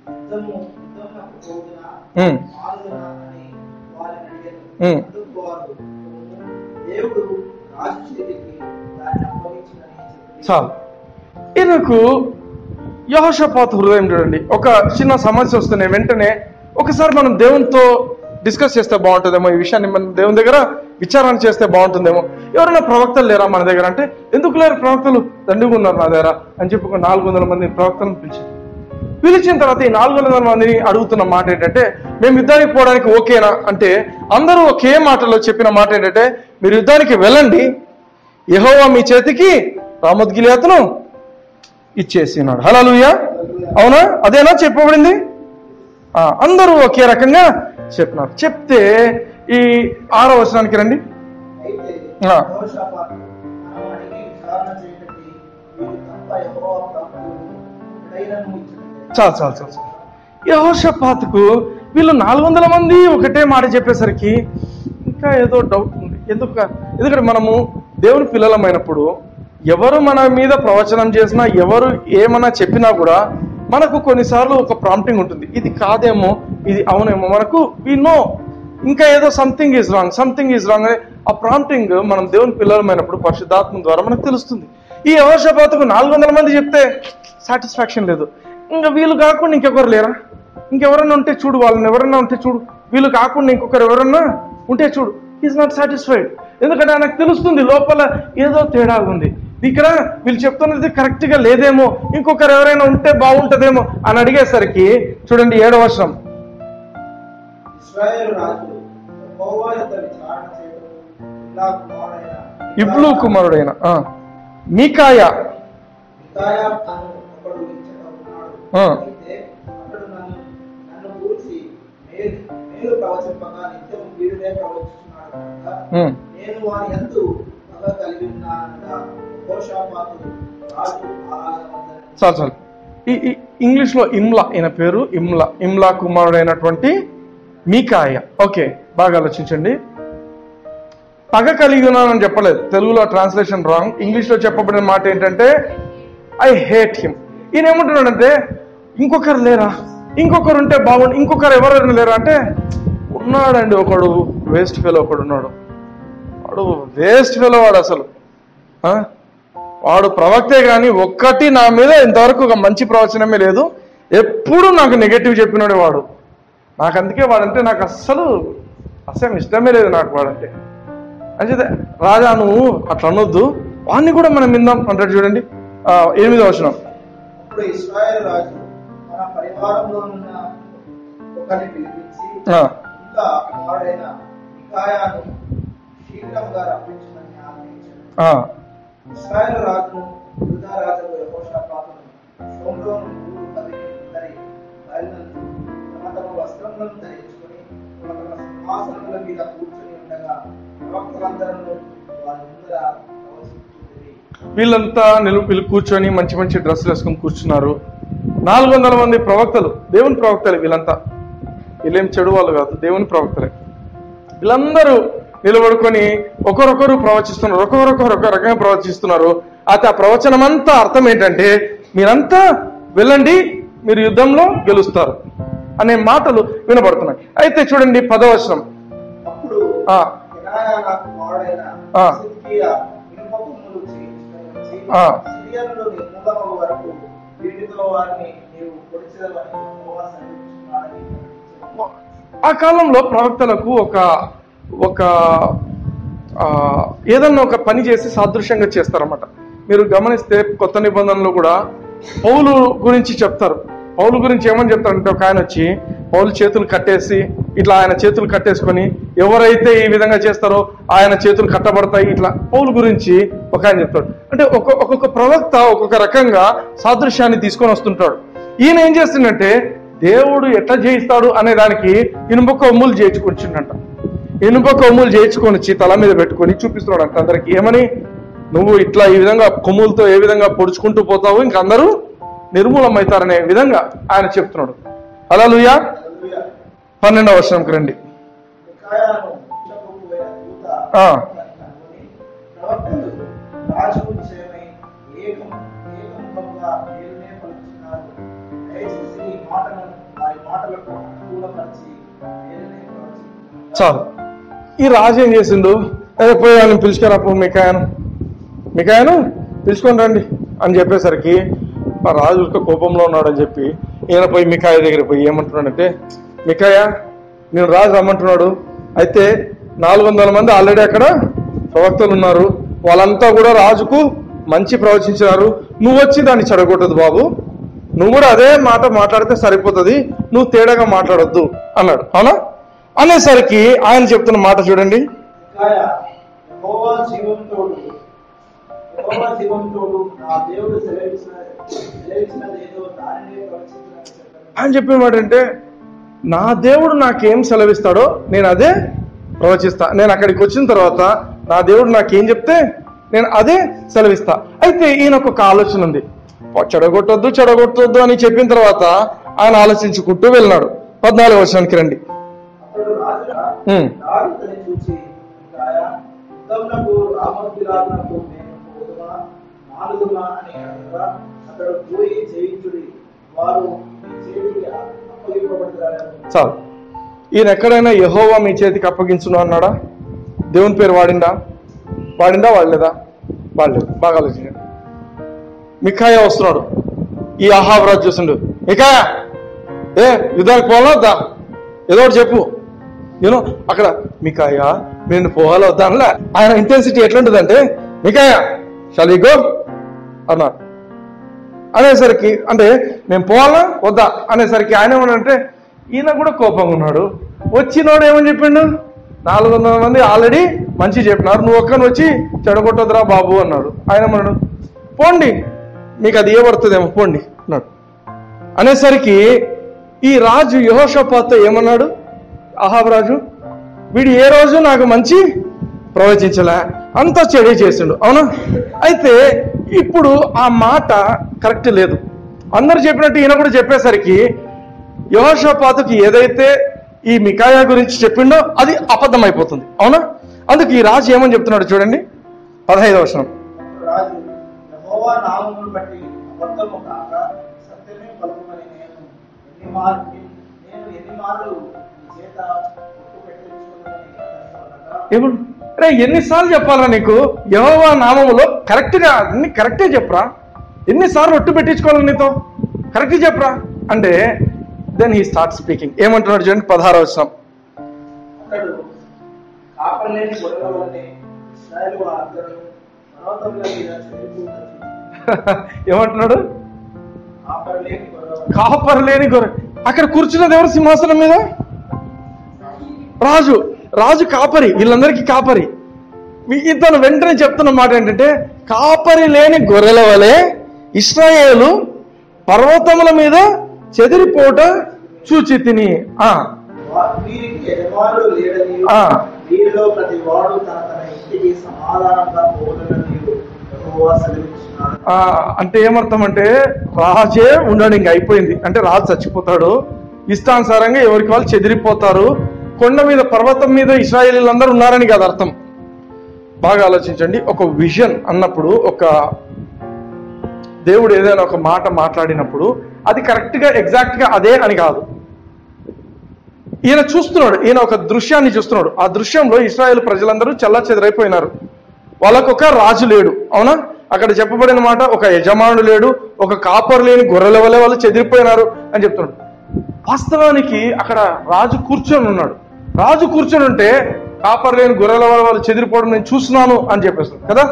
యుద్ధము యుద్ధమునకు పోదునా ఉమ్, మారుదునా అని వారిని అడిగాను ఉమ్. అందుకు వారు దేవుడు రాజు చేతికి దాన్ని అప్పగించినని చెప్పి చాలు ఈయనకు యహోషపాత్ హృదయం చూడండి ఒక చిన్న సమస్య వస్తున్నాయి వెంటనే ఒకసారి మనం దేవునితో డిస్కస్ చేస్తే బాగుంటుందేమో ఈ విషయాన్ని మనం దేవుని దగ్గర విచారణ చేస్తే బాగుంటుందేమో ఎవరైనా ప్రవక్తలు లేరా మన దగ్గర అంటే ఎందుకు లేరు ప్రవక్తలు దండిగా ఉన్నారు నా దగ్గర అని చెప్పి ఒక నాలుగు వందల మంది ప్రవక్తలను పిలిచారు పిలిచిన తర్వాత ఈ నాలుగు వందల మందిని అడుగుతున్న మాట ఏంటంటే మేము యుద్ధానికి పోవడానికి ఓకేనా అంటే అందరూ ఒకే మాటలో చెప్పిన మాట ఏంటంటే మీరు యుద్ధానికి వెళ్ళండి యెహోవా మీ చేతికి రామోద్గిలియాతను ఇచ్చేసి ఉన్నాడు హలోలుయా అవునా అదేనా చెప్పబడింది ఆ, అందరూ ఒకే రకంగా చెప్పినారు చెప్తే ఈ ఆరో వచనానికి రండి అయితే ఆ. యెహోషాపాతు మనం అడిగి విచారణ చేయబట్టి వీరు తప్ప యెహోవా ప్రవక్తలు ఒకడైనను ఇచ్చినట్లే. చాలు చాలు చాలు చాలు యహోషపాత్కు వీళ్ళు నాలుగు వందల మంది ఒకటే మాట చెప్పేసరికి ఇంకా ఏదో డౌట్ ఉంది ఎందుకు ఎందుకంటే మనము దేవుని పిల్లలమైనప్పుడు ఎవరు మన మీద ప్రవచనం చేసినా ఎవరు ఏమన్నా చెప్పినా కూడా మనకు కొన్నిసార్లు ఒక ప్రాంప్టింగ్ ఉంటుంది ఇది కాదేమో ఇది అవునేమో మనకు వి నో ఇంకా ఏదో something is wrong something is wrong అనే ఆ ప్రాంప్టింగ్ మనం దేవుని పిల్లలమైనప్పుడు పరిశుద్ధాత్మ ద్వారా మనకు తెలుస్తుంది ఈ యహోషపాతకు నాలుగు వందల మంది చెప్తే సాటిస్ఫాక్షన్ లేదు ఇంకా వీళ్ళు కాకుండా ఇంకెవరు లేరా ఇంకెవరన్నా ఉంటే చూడు వాళ్ళని ఎవరన్నా ఉంటే చూడు వీళ్ళు కాకుండా ఇంకొకరు ఎవరన్నా ఉంటే చూడు ఈజ్ నాట్ సాటిస్ఫైడ్ ఎందుకంటే ఆయనకు తెలుస్తుంది లోపల ఏదో తేడా ఉంది ఇక్కడ వీళ్ళు చెప్తున్నది కరెక్ట్ గా లేదేమో ఇంకొకరు ఎవరైనా ఉంటే బాగుంటదేమో అని అడిగేసరికి చూడండి ఏడవ వర్షం ఇశ్రాయేలు రాజు యెహోవా యొక్క విచారణ చేయడం ఇలా కుమారుడైన ఇబ్లు కుమారుడైన ఆ, మీకాయ మికాయా తను ఒకడు ఇచ్చట ఉన్నాడు ఆ. అయితే అతడు నన్ను నన్ను గురించి మేలు మేలు ప్రవచింపగా నిత్యం వీడునే ప్రవచిస్తున్నాడు కనుక ఉమ్, నేను వారి ఎందు పగ కలిగి ఉన్నానగా యెహోషాపాతు రాజు ఆరాధన వద్దని చాలు చాలు ఈ ఈ ఇంగ్లీష్ లో ఇమ్లా ఈయన పేరు ఇమ్లా ఇమ్లా కుమారుడైనటువంటి మీకాయ ఓకే బాగా ఆలోచించండి పగ కలిగి ఉన్నానని చెప్పలేదు తెలుగులో ట్రాన్స్లేషన్ రాంగ్ ఇంగ్లీష్ లో చెప్పబడిన మాట ఏంటంటే ఐ హేట్ హిమ్ ఈయన ఏమంటున్నాడంటే ఇంకొకరు లేరా ఇంకొకరు ఉంటే బాగుండు ఇంకొకరు ఎవరైనా లేరా అంటే ఉన్నాడండి ఒకడు వేస్ట్ ఫెలో ఒకడు ఉన్నాడు వాడు వేస్ట్ ఫెలో వాడు అసలు ఆ? వాడు ప్రవక్తే కానీ ఒక్కటి నా మీద ఇంతవరకు ఒక మంచి ప్రవచనమే లేదు ఎప్పుడు నాకు నెగటివ్ చెప్పినాడు వాడు నాకు అందుకే వాడంటే నాకు అస్సలు అసలు ఇష్టమే లేదు నాకు వాడంటే అంటే రాజా నువ్వు అట్లా అనొద్దు వాడిని కూడా మనం విందాం అంటాడు చూడండి ఆ, ఎనిమిదో వచనం అప్పుడు ఇస్రాయేల్ రాజు మన పరివారంలో ఉన్న ఒకరిని పిలిపించి ఆ, ఇంకా వాడైన మికాయాను శీఘ్రంగా రప్పించమని ఆజ్ఞయించాడు ఆ, ఇస్రాయేల్ రాజును యూదా రాజు యెహోషాపాతును షోమ్రోను ఊరు కదిలి కదరి బయలునందు తమ తమ వస్త్రములను ధరించుకొని తమ తమ సింహాసనముల మీద కూర్చొని ఉండగా ప్రవక్తలందరూ వారి ముందర ప్రవచిస్తుంది వీళ్ళంతా నిలు వీళ్ళు కూర్చొని మంచి మంచి డ్రెస్సులు వేసుకొని కూర్చున్నారు నాలుగు వందల మంది ప్రవక్తలు దేవుని ప్రవక్తలు వీళ్ళంతా వీళ్ళేం చెడు వాళ్ళు కాదు దేవుని ప్రవక్తలే వీళ్ళందరూ నిలబడుకొని ఒకరొకరు ప్రవచిస్తున్నారు ఒకరొకరు ఒక రకంగా ప్రవచిస్తున్నారు అయితే ఆ ప్రవచనం అంతా అర్థం ఏంటంటే మీరంతా వెళ్ళండి మీరు యుద్ధంలో గెలుస్తారు అనే మాటలు వినబడుతున్నాయి అయితే చూడండి పదవచనం అప్పుడు ఆ. కెనాయా నాకు వాడైన ఆ. సిద్కియా ఇనుప కొమ్ములు చేయించుకొని ఆ. సిరియనులు నిర్మూలము వరకు వీటితో వారిని నీవు పొడిచేదని యెహోవా సెలవిస్తున్నాడని ప్రకటించాడు. ఆ కాలంలో ప్రవక్తలకు ఒక ఒక ఆ, ఏదన్నా ఒక పని చేసి సాదృశ్యంగా చేస్తారన్నమాట మీరు గమనిస్తే కొత్త నిబంధనలు కూడా పౌలు గురించి చెప్తారు పౌలు గురించి ఏమని చెప్తారంటే ఒక ఆయన వచ్చి పౌలు చేతులు కట్టేసి ఇట్లా ఆయన చేతులు కట్టేసుకొని ఎవరైతే ఈ విధంగా చేస్తారో ఆయన చేతులు కట్టబడతాయి ఇట్లా పౌలు గురించి ఒక ఆయన చెప్తాడు అంటే ఒక ఒక్కొక్క ప్రవక్త ఒక్కొక్క రకంగా సాదృశ్యాన్ని తీసుకొని వస్తుంటాడు ఈయన ఏం చేస్తుందంటే దేవుడు ఎట్లా చేయిస్తాడు అనే దానికి ఇనుప కొమ్ములు చేయించుకొచ్చిండంట ఇనుప కొమ్ములు చేయించుకొని వచ్చి తల మీద పెట్టుకొని చూపిస్తున్నాడు అంట అందరికి ఏమని నువ్వు ఇట్లా ఈ విధంగా కొమ్ములతో ఏ విధంగా పొడుచుకుంటూ పోతావు ఇంక అందరూ నిర్మూలమవుతారనే విధంగా ఆయన చెప్తున్నాడు అలా లుయా హల్లెలూయా. పన్నెండవ వర్షంకి రండి మికాయాను ఉచ్చబోయిన దూత ఆ. కనుగొని, ప్రవక్తలు రాజు విషయమై ఏకం ఏకముఖంగా మేలునే పలుకుతున్నారు దయచేసి ఈ మాటను చాలు ఈ రాజు ఏం చేసిండు అదే పోయి వాళ్ళని పిలుచుకురా పో మికాయను మికాయను పిలుచుకొని రండి అని చెప్పేసరికి ఆ రాజు యొక్క కోపంలో ఉన్నాడని చెప్పి ఈయన పోయి మికాయ దగ్గర పోయి ఏమంటున్నాడంటే మికాయ నేను రాజు రమ్మంటున్నాడు అయితే నాలుగు వందల మంది ఆల్రెడీ అక్కడ ప్రవక్తలు ఉన్నారు వాళ్ళంతా కూడా రాజుకు మంచి ప్రవచించారు నువ్వు వచ్చి దాన్ని చెడగొట్టదు బాబు నువ్వు కూడా అదే మాట మాట్లాడితే సరిపోతుంది నువ్వు తేడాగా మాట్లాడొద్దు అన్నాడు అవునా అనేసరికి ఆయన చెప్తున్న మాట చూడండి కాయ యెహోవా జీవంతోడు యెహోవా జీవంతోడు నా దేవుడు సెలవిచ్చిన సెలవిచ్చినది ఏదో దానినే ప్రవచించినని చెప్పాను ఆయన చెప్పిన మాట అంటే నా దేవుడు నాకేం సెలవిస్తాడో నేను అదే ప్రవచిస్తా నేను అక్కడికి వచ్చిన తర్వాత నా దేవుడు నాకేం చెప్తే నేను అదే సెలవిస్తా అయితే ఈయన ఒక ఆలోచన ఉంది చెడగొట్టొద్దు చెడగొట్టొద్దు అని చెప్పిన తర్వాత ఆయన ఆలోచించుకుంటూ వెళ్ళినాడు పద్నాలుగు వర్షానికి రండి అతడు రాజుగా ఉమ్. దావీదుని చూచి కాయ యుద్ధమునకు రామోద్గిరాజునకు నేను పోదుమా మానుదుమా అని అడగగా అతడు పోయి జయించుడి వారు మీ చేతికి అప్పగింపబడుతారని చాలు ఈయన ఎక్కడైనా యహోవా మీ చేతికి అప్పగించును అన్నాడా దేవుని పేరు వాడిందా వాడిందా వాడలేదా వాడలేదు బాగా ఆలోచించండి మిఖాయ వస్తున్నాడు ఈ అహావరాజు చూసిండు మిఖాయ ఏ యుద్ధానికి పోవాలా వద్దా ఏదో ఒకటి చెప్పు యూనో అక్కడ మికాయ నేను పోవాలా వద్దా అనలే ఆయన ఇంటెన్సిటీ ఎట్లుంటుందంటే మికాయ షాల్ గో అన్నాడు అనేసరికి అంటే మేము పోవాలా వద్దా అనేసరికి ఆయన ఏమన్నాడంటే ఈయన కూడా కోపంగా ఉన్నాడు వచ్చినోడు ఏమని చెప్పిండు నాలుగు వందల మంది ఆల్రెడీ మంచి చెప్పినారు నువ్వు ఒక్కని వచ్చి చెడగొట్టొద్దురా బాబు అన్నాడు ఆయన ఏమన్నాడు పోండి మీకు అది ఏ పడుతుందేమో పోండి అన్నాడు అనేసరికి ఈ రాజు యహోషపాత్తో ఏమన్నాడు అహాబ్ రాజు వీడు ఏ రోజు నాకు మంచి ప్రవచించలే అంతా చెడే చేసిండు అవునా అయితే ఇప్పుడు ఆ మాట కరెక్ట్ లేదు అందరు చెప్పినట్టు ఈయన కూడా చెప్పేసరికి యహోషపాతుకి ఏదైతే ఈ మికాయా గురించి చెప్పిండో అది అబద్ధం అయిపోతుంది అవునా అందుకు ఈ రాజు ఏమని చెప్తున్నాడు చూడండి పదహైదవ వచనం రాజు యెహోవా నామమును బట్టి అబద్ధము కాక సత్యమే పలుకుమని నేను ఎన్ని మార్లు నేను ఎన్ని మార్లు నీ చేత ఒట్టు పెట్టించుకున్నానని అతనితో అనగా, ఏమడు రే ఎన్నిసార్లు చెప్పాలా నీకు యహోవా నామములో కరెక్ట్గా అన్ని కరెక్టే చెప్పరా ఎన్నిసార్లు ఒట్టు పెట్టించుకోవాలి నీతో కరెక్ట్ చెప్పరా అంటే దెన్ హీ స్టార్ట్ స్పీకింగ్ ఏమంటున్నాడు చూడండి పదహారు వచ్చినాం అతడు కాపలేని గొడవ వల్లే ఇస్రాయేలు వారందరూ పర్వతముల మీద చనిపోతారు ఏమంటున్నాడు కాపలేని గొడవ కాపర్ లేని గొర్రె అక్కడ కూర్చున్నది ఎవరు సింహాసనం మీద రాజు రాజు కాపరి వీళ్ళందరికీ కాపరి మీ- ఇతను వెంటనే చెప్తున్న మాట ఏంటంటే కాపరి లేని గొర్రెల వలె ఇస్రాయేలు పర్వతముల మీద చెదిరిపోట చూచి తిని ఆ వా- వీరికి యజమానుడు లేడని ఆ. వీరిలో ప్రతి వాడు తన తన ఇంటికి సమాధానంగా పోవాలని యెహోవా సెలవిస్తున్నాడు ఆ, అంటే ఏమర్థం అంటే రాజే ఉండడు ఇంక అయిపోయింది అంటే రాజు చచ్చిపోతాడు ఇష్టానుసారంగా ఎవరికి వాళ్ళు చెదిరిపోతారు కొండ మీద పర్వతం మీద ఇస్రాయేలీలందరూ ఉన్నారని కాదు అర్థం బాగా ఆలోచించండి ఒక విజన్ అన్నప్పుడు ఒక దేవుడు ఏదైనా ఒక మాట మాట్లాడినప్పుడు అది కరెక్ట్గా ఎగ్జాక్ట్గా అదే అని కాదు ఈయన చూస్తున్నాడు ఈయన ఒక దృశ్యాన్ని చూస్తున్నాడు ఆ దృశ్యంలో ఇస్రాయేల్ ప్రజలందరూ చల్ల చెదరైపోయినారు వాళ్ళకొక రాజు లేడు అవునా అక్కడ చెప్పబడిన మాట ఒక యజమానుడు లేడు ఒక కాపరు లేని గొర్రెల వల్ల వాళ్ళు చెదిరిపోయినారు అని చెప్తున్నాడు వాస్తవానికి అక్కడ రాజు కూర్చొని ఉన్నాడు రాజు కూర్చొని ఉంటే కాపరు లేని గొర్రెల వల్ల వాళ్ళు చెదిరిపోవడం నేను చూస్తున్నాను అని చెప్పేస్తున్నాడు కదా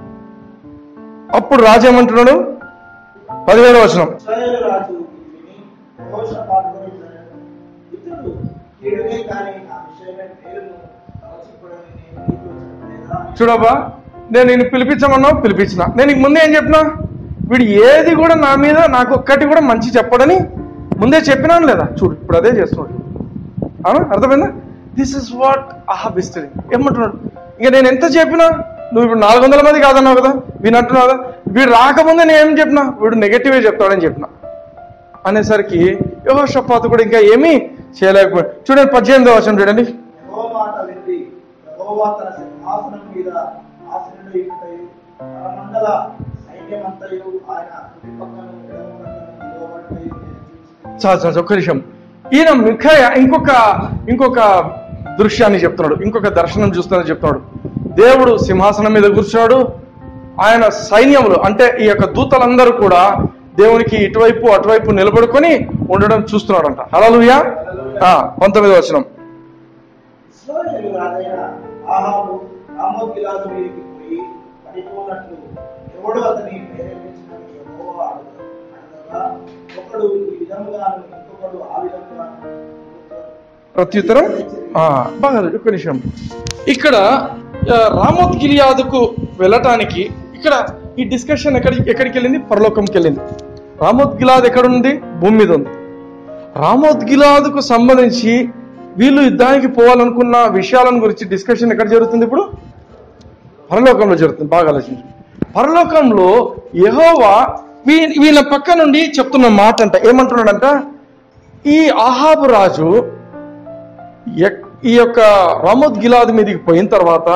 అప్పుడు రాజు ఏమంటున్నాడు పదిహేడు వచనం ఇశ్రాయేలు రాజు ఇది విని యెహోషాపాతు గురించి అన్నాడు, ఇతడు కీడునే కాని నా విషయమే మేలును తలచిప్పుడని నేను నీతో చెప్పలేదా అని చూడబ్బా నేను నిన్ను పిలిపించమన్నావు పిలిపించిన నేను నీకు ముందే ఏం చెప్పినా వీడు ఏది కూడా నా మీద నాకు ఒక్కటి కూడా మంచి చెప్పడని ముందే చెప్పినాను లేదా చూడు ఇప్పుడు అదే చేస్తున్నాడు అవునా అర్థమైందా this is what Ahab history ఏమంటున్నాడు ఇంకా నేను ఎంత చెప్పినా నువ్వు ఇప్పుడు నాలుగు వందల మంది కాదన్నావు కదా వీడు అంటున్నావు కదా వీడు రాకముందే నేను ఏం చెప్పినా వీడు నెగటివే చెప్తాడని చెప్పిన అనేసరికి యోగ షపాతు కూడా ఇంకా ఏమీ చేయలేకపోయాడు చూడండి పద్దెనిమిదో వచనం చూడండి యెహోవా మాట వింది యెహోవా తన సింహాసనం మీద ఆసనుడు ఇక్కడయు పరమండల సైన్యమంతయు ఆయన కుడి పక్కన ఎడమ పక్కన నిలవబడుటయు నేను చూసి చాలు చాలు ఒక్క నిమిషం ఈయన మిఖయ ఇంకొక ఇంకొక దృశ్యాన్ని చెప్తున్నాడు ఇంకొక దర్శనం చూస్తానని చెప్తున్నాడు దేవుడు సింహాసనం మీద కూర్చున్నాడు ఆయన సైన్యములు అంటే ఈ యొక్క దూతలందరూ కూడా దేవునికి ఇటువైపు అటువైపు నిలబడుకొని ఉండడం చూస్తున్నాడంట హలలుయా పంతొమ్మిది వచనం ఇశ్రాయేలు రాజైన ఆహాబు రామోగిలాదు మీదికి పోయి పడిపోనట్లు ఎవడు అతని ప్రేరేపించినని యెహోవా అడుగు- అడగగా ఒకడు ఈ విధముగాను ఇంకొకడు ఆ విధముగాను ప్రత్యుత్తరం ఆ, బాగా ఒక్క నిమిషం ఇక్కడ ఆ, రామోత్ గిలియాదుకు వెళ్ళటానికి ఇక్కడ ఈ డిస్కషన్ ఎక్కడి ఎక్కడికి వెళ్ళింది పరలోకంకి వెళ్ళింది రామోత్ గిలాద్ ఎక్కడ ఉంది భూమి మీద ఉంది రామోత్ గిలాదుకు సంబంధించి వీళ్ళు యుద్ధానికి పోవాలనుకున్న విషయాలను గురించి డిస్కషన్ ఎక్కడ జరుగుతుంది ఇప్పుడు పరలోకంలో జరుగుతుంది బాగా ఆలోచించు పరలోకంలో యెహోవా వీ వీళ్ళ పక్క నుండి చెప్తున్న మాట అంట ఏమంటున్నాడంట ఈ ఆహాబు రాజు ఎక్- ఈ యొక్క రామోద్ గిలాద్ మీదకి పోయిన తర్వాత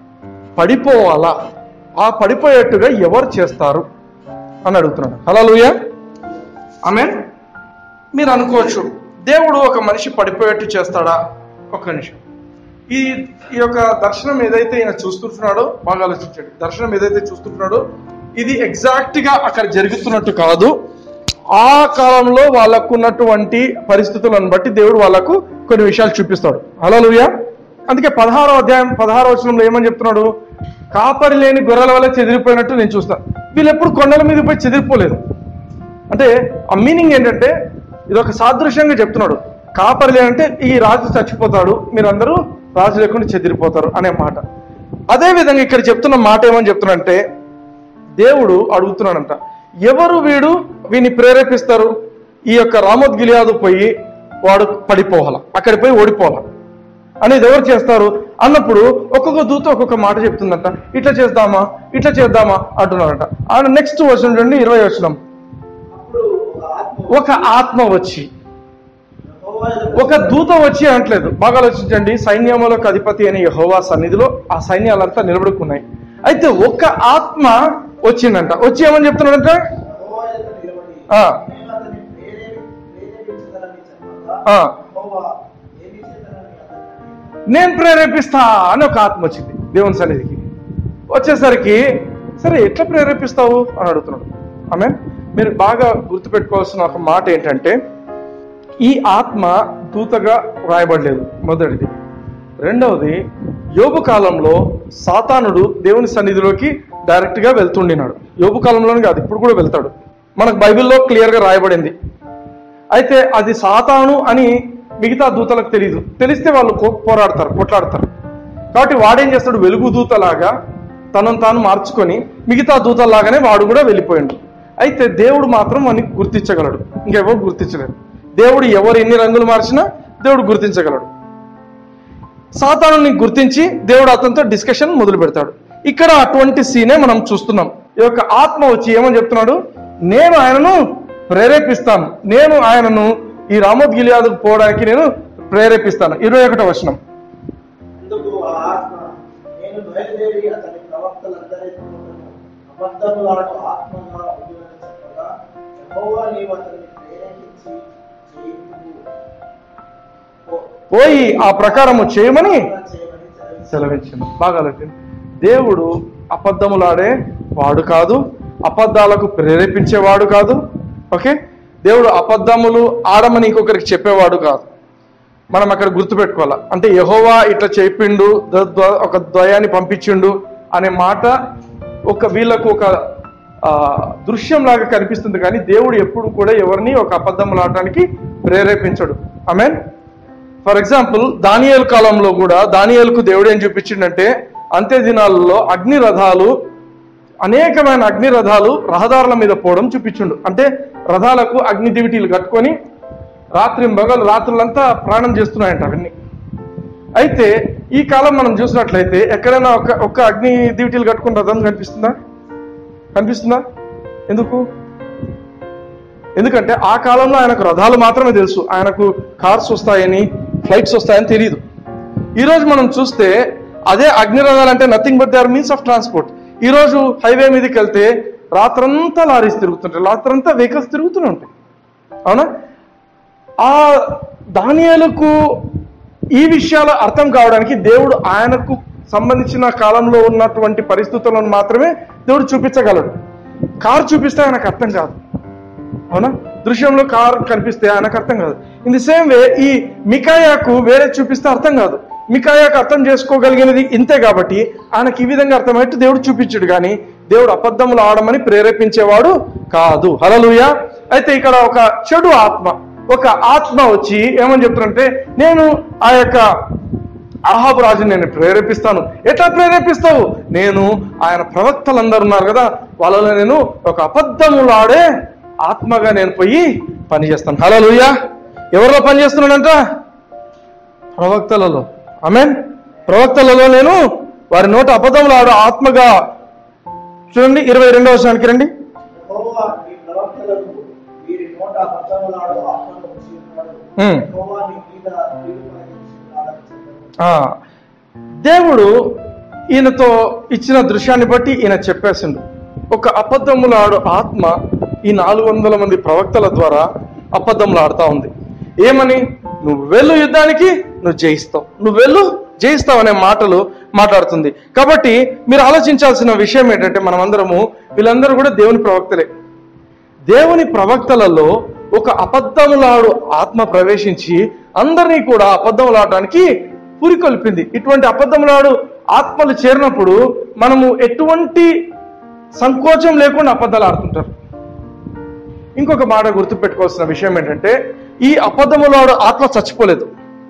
పడిపోవాలా ఆ పడిపోయేట్టుగా ఎవరు చేస్తారు అని అడుగుతున్నాడు హలోయ ఆమె మీరు అనుకోవచ్చు దేవుడు ఒక మనిషి పడిపోయేట్టు చేస్తాడా ఒక్క నిమిషం ఈ ఈ యొక్క దర్శనం ఏదైతే ఈయన చూస్తుంటున్నాడో బాగా ఆలోచించండి దర్శనం ఏదైతే చూస్తుంటున్నాడో ఇది ఎగ్జాక్ట్ గా అక్కడ జరుగుతున్నట్టు కాదు ఆ కాలంలో వాళ్ళకు ఉన్నటువంటి పరిస్థితులను బట్టి దేవుడు వాళ్ళకు కొన్ని విషయాలు చూపిస్తాడు హలోలుయా అందుకే పదహారో అధ్యాయం పదహారో వచనంలో ఏమని చెప్తున్నాడు కాపరి లేని గొర్రెల వల్ల చెదిరిపోయినట్టు నేను చూస్తాను వీళ్ళు ఎప్పుడు కొండల మీద పోయి చెదిరిపోలేదు అంటే ఆ మీనింగ్ ఏంటంటే ఇది ఒక సాదృశ్యంగా చెప్తున్నాడు కాపరి లేనంటే ఈ రాజు చచ్చిపోతాడు మీరందరూ రాజు లేకుండా చెదిరిపోతారు అనే మాట అదే విధంగా ఇక్కడ చెప్తున్న మాట ఏమని చెప్తున్నాడంటే దేవుడు అడుగుతున్నాడంట ఎవరు వీడు వీని ప్రేరేపిస్తారు ఈ యొక్క రామోద్ గిలియాదు పోయి వాడు పడిపోవాల అక్కడి పోయి ఓడిపోవాల అనేది ఎవరు చేస్తారు అన్నప్పుడు ఒక్కొక్క దూత ఒక్కొక్క మాట చెప్తుందంట ఇట్లా చేద్దామా ఇట్లా చేద్దామా అంటున్నారంట ఆయన నెక్స్ట్ వర్షం చూడండి ఇరవై వచనం అప్పుడు ఒక ఆత్మ ఒక ఆత్మ వచ్చి యెహోవా ఎదుట ఒక దూత వచ్చి అనట్లేదు బాగా ఆలోచించండి సైన్యములకు అధిపతి అయిన యెహోవా సన్నిధిలో ఆ సైన్యాలంతా నిలబడుకున్నాయి అయితే ఒక ఆత్మ వచ్చిందంట వచ్చి ఏమని చెప్తున్నాడంట యెహోవా ఎదుట నిలబడి ఆ. నేను అతన్ని ప్రేరేపి ప్రేరేపించదనని చెప్పగా ఆ. యెహోవా ఏమి చేతనని అతన్ని నేను ప్రేరేపిస్తా అని ఒక ఆత్మ వచ్చింది దేవుని సన్నిధికి వచ్చేసరికి సరే ఎట్లా ప్రేరేపిస్తావు అని అడుగుతున్నాడు ఆమె మీరు బాగా గుర్తుపెట్టుకోవాల్సిన ఒక మాట ఏంటంటే ఈ ఆత్మ దూతగా రాయబడలేదు మొదటిది రెండవది యోబు కాలంలో సాతానుడు దేవుని సన్నిధిలోకి డైరెక్ట్ గా వెళ్తుండినాడు యోబు కాలంలోనే కాదు ఇప్పుడు కూడా వెళ్తాడు మనకు బైబిల్లో క్లియర్ గా రాయబడింది అయితే అది సాతాను అని మిగతా దూతలకు తెలియదు తెలిస్తే వాళ్ళు కో- పోరాడతారు కొట్లాడతారు కాబట్టి వాడేం చేస్తాడు వెలుగు దూతలాగా తనను తాను మార్చుకొని మిగతా దూతలాగానే వాడు కూడా వెళ్ళిపోయాడు అయితే దేవుడు మాత్రం వాడిని గుర్తించగలడు ఇంకెవరు గుర్తించలేరు దేవుడు ఎవరు ఎన్ని రంగులు మార్చినా దేవుడు గుర్తించగలడు సాతానుని గుర్తించి దేవుడు అతనితో డిస్కషన్ మొదలు పెడతాడు ఇక్కడ అటువంటి సీనే మనం చూస్తున్నాం ఈ యొక్క ఆత్మ వచ్చి ఏమని చెప్తున్నాడు నేను ఆయనను ప్రేరేపిస్తాను నేను ఆయనను ఈ రామోద్ గిలియాదుకు పోవడానికి నేను ప్రేరేపిస్తాను ఇరవై ఒకటో వచనం అందుకు ఆ ఆత్మ నేను బయలుదేరి అతని ప్రవక్తలందరితో అబద్ధములాడు ఆత్మగా ఉండునని చెప్పగా యెహోవా నీవు అతన్ని ప్రేరేపించి చేయించు పోయి ఆ ప్రకారము చేయమని చేయమని సెలవిస్తాను. సెలవించింది బాగా ఆలోచించండి. దేవుడు అబద్ధములాడే వాడు కాదు అబద్ధాలకు ప్రేరేపించేవాడు కాదు ఓకే దేవుడు అబద్ధములు ఆడమని ఇంకొకరికి చెప్పేవాడు కాదు మనం అక్కడ గుర్తుపెట్టుకోవాలి అంటే యహోవా ఇట్లా చెప్పిండు ద- ద- ఒక ద్వయాన్ని పంపించిండు అనే మాట ఒక వీళ్ళకు ఒక ఆ, దృశ్యం లాగా కనిపిస్తుంది కానీ దేవుడు ఎప్పుడు కూడా ఎవరిని ఒక అబద్ధములు ఆడటానికి ప్రేరేపించడు ఆమెన్ ఫర్ ఎగ్జాంపుల్ దానియేలు కాలంలో కూడా దానియేలుకు దేవుడు ఏం చూపించిండంటే అంత్య దినాలలో అగ్ని రథాలు అనేకమైన అగ్ని రథాలు రహదారుల మీద పోవడం చూపించుండు అంటే రథాలకు అగ్ని దివిటీలు కట్టుకొని రాత్రి మొగలు రాత్రులంతా ప్రాణం చేస్తున్నాయంట అవన్నీ అయితే ఈ కాలం మనం చూసినట్లయితే ఎక్కడైనా ఒక ఒక్క అగ్ని దివిటీలు కట్టుకుని రథం కనిపిస్తుందా కనిపిస్తుందా ఎందుకు ఎందుకంటే ఆ కాలంలో ఆయనకు రథాలు మాత్రమే తెలుసు ఆయనకు కార్స్ వస్తాయని ఫ్లైట్స్ వస్తాయని తెలియదు ఈ రోజు మనం చూస్తే అదే అగ్ని రథాలు అంటే nothing but they are means of transport ఈ రోజు హైవే మీదకి వెళ్తే రాత్రంతా లారీస్ తిరుగుతుంటాయి రాత్రంతా వెహికల్స్ తిరుగుతూనే ఉంటాయి అవునా ఆ దానియాలకు ఈ విషయాలు అర్థం కావడానికి దేవుడు ఆయనకు సంబంధించిన కాలంలో ఉన్నటువంటి పరిస్థితులను మాత్రమే దేవుడు చూపించగలడు కారు చూపిస్తే ఆయనకు అర్థం కాదు అవునా దృశ్యంలో కారు కనిపిస్తే ఆయనకు అర్థం కాదు ఇన్ ది సేమ్ వే ఈ మికాయాకు వేరే చూపిస్తే అర్థం కాదు మికాయాకు అర్థం చేసుకోగలిగినది ఇంతే కాబట్టి ఆయనకి ఈ విధంగా అర్థమయ్యేట్టు దేవుడు చూపించాడు కానీ దేవుడు అబద్ధములు ఆడమని ప్రేరేపించేవాడు కాదు హలలుయ అయితే ఇక్కడ ఒక చెడు ఆత్మ ఒక ఆత్మ వచ్చి ఏమని చెప్తున్నారంటే నేను ఆ యొక్క అహాబు రాజుని నేను ప్రేరేపిస్తాను ఎట్లా ప్రేరేపిస్తావు నేను ఆయన ప్రవక్తలందరూ ఉన్నారు కదా వాళ్ళలో నేను ఒక అబద్ధములాడే ఆత్మగా నేను పోయి పని చేస్తాను హలో ఎవరిలో పని చేస్తున్నాడంట ప్రవక్తలలో ఆమెన్ ప్రవక్తలలో నేను వారి నోట అబద్ధములాడు ఆత్మగా చూడండి ఇరవై రెండవ వర్షానికి రండి యెహోవా నీ ప్రవక్తలకు వీరి నోట అబద్ధములాడు ఆత్మను ఉంచి ఉన్నాడు. ఉమ్. యెహోవా నీ మీద కీడు కలిగించి ఉన్నాడని చెప్పాడు. ఆ, దేవుడు ఈయనతో ఇచ్చిన దృశ్యాన్ని బట్టి ఈయన చెప్పేసిండు ఒక అబద్ధములాడు ఆత్మ ఈ నాలుగు వందల మంది ప్రవక్తల ద్వారా అబద్ధములు ఆడుతా ఉంది ఏమని నువ్వు వెళ్ళు యుద్ధానికి నువ్వు జయిస్తావు నువ్వు వెళ్ళు జయిస్తావు అనే మాటలు మాట్లాడుతుంది కాబట్టి మీరు ఆలోచించాల్సిన విషయం ఏంటంటే మనమందరము వీళ్ళందరూ కూడా దేవుని ప్రవక్తలే దేవుని ప్రవక్తలలో ఒక అబద్ధములాడు ఆత్మ ప్రవేశించి అందరినీ కూడా అబద్ధములాడడానికి పురికొల్పింది ఇటువంటి అబద్ధములాడు ఆత్మలు చేరినప్పుడు మనము ఎటువంటి సంకోచం లేకుండా అబద్ధాలు ఆడుతుంటారు ఇంకొక మాట గుర్తుపెట్టుకోవాల్సిన విషయం ఏంటంటే ఈ అబద్ధములాడు ఆత్మ చచ్చిపోలేదు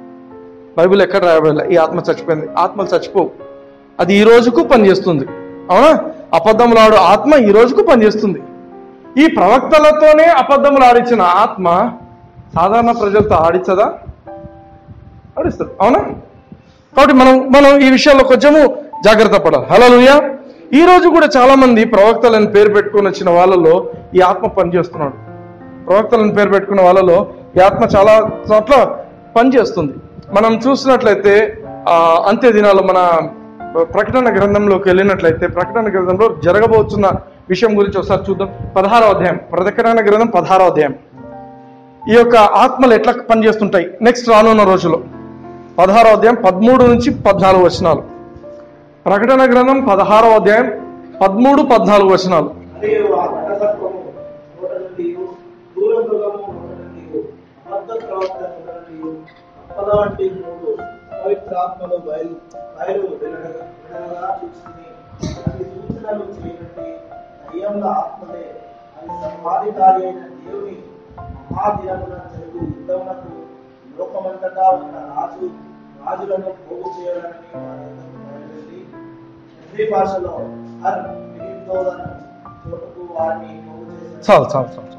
బైబిల్ ఎక్కడ రాయబడలే ఈ ఆత్మ చచ్చిపోయింది ఆత్మలు చచ్చిపోవు అది ఈ రోజుకు పనిచేస్తుంది అవునా అబద్ధములాడు ఆత్మ ఈ రోజుకు పనిచేస్తుంది ఈ ప్రవక్తలతోనే అబద్ధములు ఆడించిన ఆత్మ సాధారణ ప్రజలతో ఆడించదా ఆడిస్తారు అవునా కాబట్టి మనం మనం ఈ విషయాల్లో కొంచెము జాగ్రత్త పడాలి హలోలుయా ఈ రోజు కూడా చాలా మంది ప్రవక్తలను పేరు పెట్టుకొని వచ్చిన వాళ్ళలో ఈ ఆత్మ పనిచేస్తున్నాడు ప్రవక్తలను పేరు పెట్టుకున్న వాళ్ళలో ఈ ఆత్మ చాలా చోట్ల పనిచేస్తుంది మనం చూసినట్లయితే ఆ అంత్య దినాలు మన ప్రకటన గ్రంథంలోకి వెళ్ళినట్లయితే ప్రకటన గ్రంథంలో జరగబోతున్న విషయం గురించి ఒకసారి చూద్దాం పదహారో అధ్యాయం ప్రకటన గ్రంథం పదహారో అధ్యాయం ఈ యొక్క ఆత్మలు ఎట్లా పనిచేస్తుంటాయి నెక్స్ట్ రానున్న రోజుల్లో పదహారో అధ్యాయం పదమూడు నుంచి పద్నాలుగు వచనాలు ప్రకటన గ్రంథం పదహారో అధ్యాయం పదమూడు పద్నాలుగు వచనాలు మరియు ఆ ఘటసర్పము నోట నుండి దూర మృగము నోట నుండి అబద్ధ ప్రవక్త నోట నుండి అప్పల వంటి మూడు పవిత్రాత్మలు బయలు బయలు వెలగగా వెలగగా చూస్తుంది అది సూచనలు చేయనండి దయ్యముల ఆత్మలే అది సంపాదికారి అయిన దేవుని మహాదినమున జరుగు యుద్ధమునకు లోకమంతటా ఉన్న రాజు రాజులను పోగు చేయాలని వారందరూ బయలుదేరి హెబ్రీ భాషలో హర్ మిగిలితోదన చోటుకు వారిని పోగు చేశారు చాలు చాలు చాలు చాలు.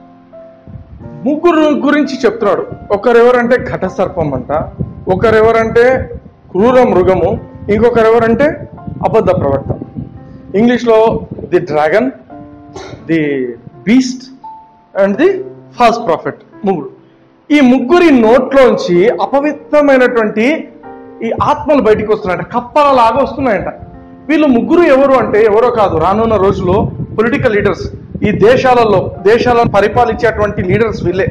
ముగ్గురు గురించి చెప్తున్నాడు ఒకరెవరంటే ఘట సర్పం అంట ఒకరెవరంటే క్రూర మృగము ఇంకొకరెవరంటే అబద్ధ ప్రవక్త ఇంగ్లీష్లో the dragon the beast and the false prophet ముగ్గురు ఈ ముగ్గురి నోట్లోంచి అపవిత్రమైనటువంటి ఈ ఆత్మలు బయటికి వస్తున్నాయంట కప్పలలాగా వస్తున్నాయంట వీళ్ళు ముగ్గురు ఎవరు అంటే ఎవరో కాదు రానున్న రోజుల్లో పొలిటికల్ లీడర్స్ ఈ దేశాలలో దేశాలను పరిపాలించేటువంటి లీడర్స్ వీళ్ళే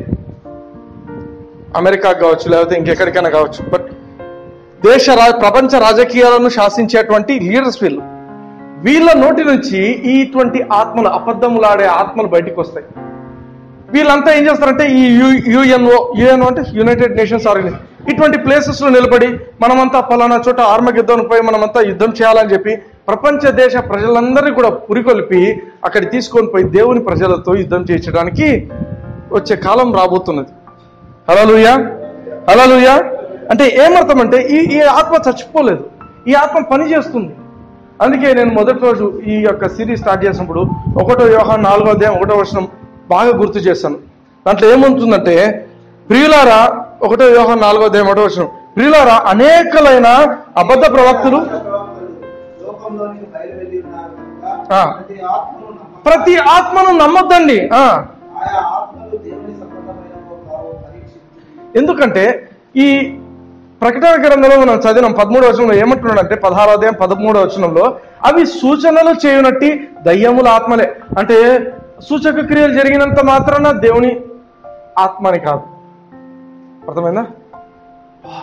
అమెరికా కావచ్చు లేకపోతే ఇంకెక్కడికైనా కావచ్చు బట్ దేశ రా ప్రపంచ రాజకీయాలను శాసించేటువంటి లీడర్స్ వీళ్ళు వీళ్ళ నోటి నుంచి ఇటువంటి ఆత్మలు అబద్ధములాడే ఆత్మలు బయటికి వస్తాయి వీళ్ళంతా ఏం చేస్తారంటే ఈ యుఎన్ఓ యుఎన్ఓ అంటే యునైటెడ్ నేషన్స్ ఆర్గనైజేషన్ ఇటువంటి ప్లేసెస్ లో నిలబడి మనమంతా పలానా చోట ఆర్మగిద్దం పోయి మనమంతా యుద్ధం చేయాలని చెప్పి ప్రపంచ దేశ ప్రజలందరినీ కూడా పురికొల్పి అక్కడి తీసుకొని పోయి దేవుని ప్రజలతో యుద్ధం చేయించడానికి వచ్చే కాలం రాబోతున్నది హలలుయా హలలుయా అంటే ఏమర్థం అంటే ఈ ఈ ఆత్మ చచ్చిపోలేదు ఈ ఆత్మ పని చేస్తుంది అందుకే నేను మొదటి రోజు ఈ యొక్క సిరీస్ స్టార్ట్ చేసినప్పుడు ఒకటో వ్యూహం నాలుగో అధ్యాయం ఒకటో వర్షం బాగా గుర్తు చేశాను దాంట్లో ఏముంటుందంటే ప్రియులారా ఒకటో వ్యూహం నాలుగో అధ్యాయం ఒకటో వర్షం ప్రియులారా అనేకలైన అబద్ధ ప్రవక్తులు ప్రవక్తలు లోకంలోనికి బయలువెళ్ళి ఉన్నారు కనుక ఆ. ప్రతి ఆత్మను నమ్మ ప్రతి ఆత్మను నమ్మొద్దండి ఆ ఆయా ఆత్మలు దేవుని సంబంధమైనవో కావో పరీక్షించి ఎందుకంటే ఈ ప్రకటన గ్రంథంలో మనం చదివిన పదమూడు వచనంలో ఏమంటున్నాడంటే పదహారో అధ్యాయం పదమూడో వచనంలో అవి సూచనలు చేయనట్టి దయ్యముల ఆత్మలే అంటే సూచక క్రియలు జరిగినంత మాత్రాన దేవుని ఆత్మని కాదు అర్థమైందా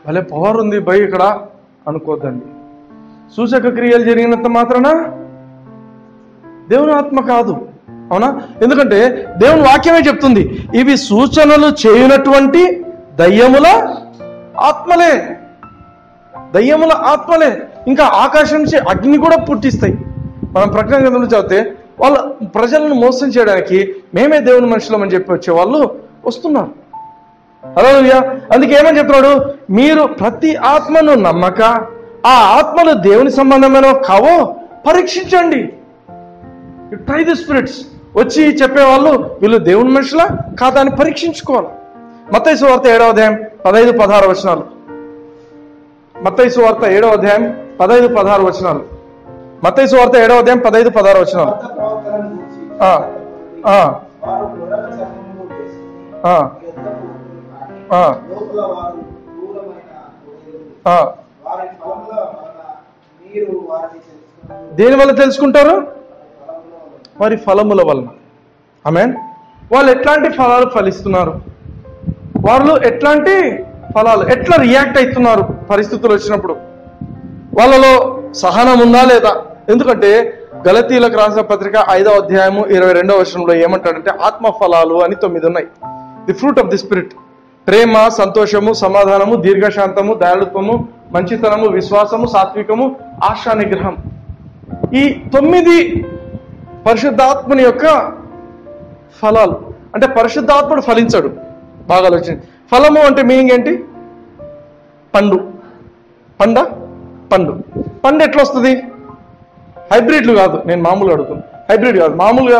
భలే పవర్ ఉంది భయ్ ఇక్కడ అనుకోద్దండి సూచక క్రియలు జరిగినంత మాత్రాన దేవుని ఆత్మ కాదు అవునా ఎందుకంటే దేవుని వాక్యమే చెప్తుంది ఇవి సూచనలు చేయనటువంటి దయ్యముల ఆత్మలే దయ్యముల ఆత్మలే ఇంకా ఆకాశం నుంచి అగ్ని కూడా పుట్టిస్తాయి మనం ప్రకటన గ్రంథంలో చదివితే వాళ్ళ ప్రజలను మోసం చేయడానికి మేమే దేవుని మనుషులం అని చెప్పి వచ్చే వాళ్ళు వస్తున్నారు హల్లెలూయా అందుకే ఏమని చెప్తున్నాడు మీరు ప్రతి ఆత్మను నమ్మక ఆ ఆత్మలు దేవుని సంబంధమైన కావో పరీక్షించండి ట్రై ది స్పిరిట్స్ వచ్చి చెప్పేవాళ్ళు వీళ్ళు దేవుని మనుషులా కాదా అని పరీక్షించుకోవాలి మత్తయి వార్త ఏడవ అధ్యాయం పదహైదు పదహారు వచనాలు మత్తయి వార్త ఏడవ అధ్యాయం పదహైదు పదహారు వచనాలు మత్తయి వార్త ఏడవ అధ్యాయం పదహైదు పదహారు వచనాలు కొత్త ప్రవక్తలను గూర్చి ఆ, ఆ, వారు గొర్రెల చర్మములు వేసుకుని ఆ, యుద్ధపు కానీ ఆ, లోపల వారు క్రూరమైన గొర్రెలు. ఆ. వారి ఫలముల వలన మీరు వారిని తెలుసుకున్నారు దేని వల్ల తెలుసుకుంటారు ఫలముల వలన. వారి ఫలముల వలన ఆమెన్ వాళ్ళు ఎట్లాంటి ఫలాలు ఫలిస్తున్నారు వాళ్ళు ఎట్లాంటి ఫలాలు ఎట్లా రియాక్ట్ అవుతున్నారు పరిస్థితులు వచ్చినప్పుడు వాళ్ళలో సహనం ఉందా లేదా ఎందుకంటే గలతీలకు రాసిన పత్రిక ఐదవ అధ్యాయము ఇరవై రెండవ వర్షంలో ఏమంటాడంటే ఆత్మ ఫలాలు అని తొమ్మిది ఉన్నాయి the fruit of the spirit ప్రేమ సంతోషము సమాధానము దీర్ఘశాంతము దయాళుత్వము మంచితనము విశ్వాసము సాత్వికము ఆశా నిగ్రహం ఈ తొమ్మిది పరిశుద్ధాత్ముని యొక్క ఫలాలు అంటే పరిశుద్ధాత్ముడు ఫలించడు బాగా ఆలోచించి ఫలము అంటే మీనింగ్ ఏంటి పండు పండ పండు పండు ఎట్లా వస్తుంది హైబ్రిడ్లు కాదు నేను మామూలుగా అడుగుతాను హైబ్రిడ్ కాదు మామూలుగా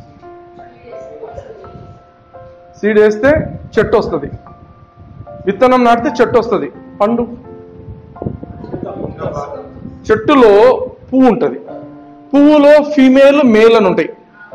సీడ్ వేస్తే చెట్టు వస్తుంది విత్తనం నాటితే చెట్టు వస్తుంది పండు చెట్టులో పువ్వు ఉంటుంది పువ్వులో ఫీమేల్ మేల్ అని ఉంటాయి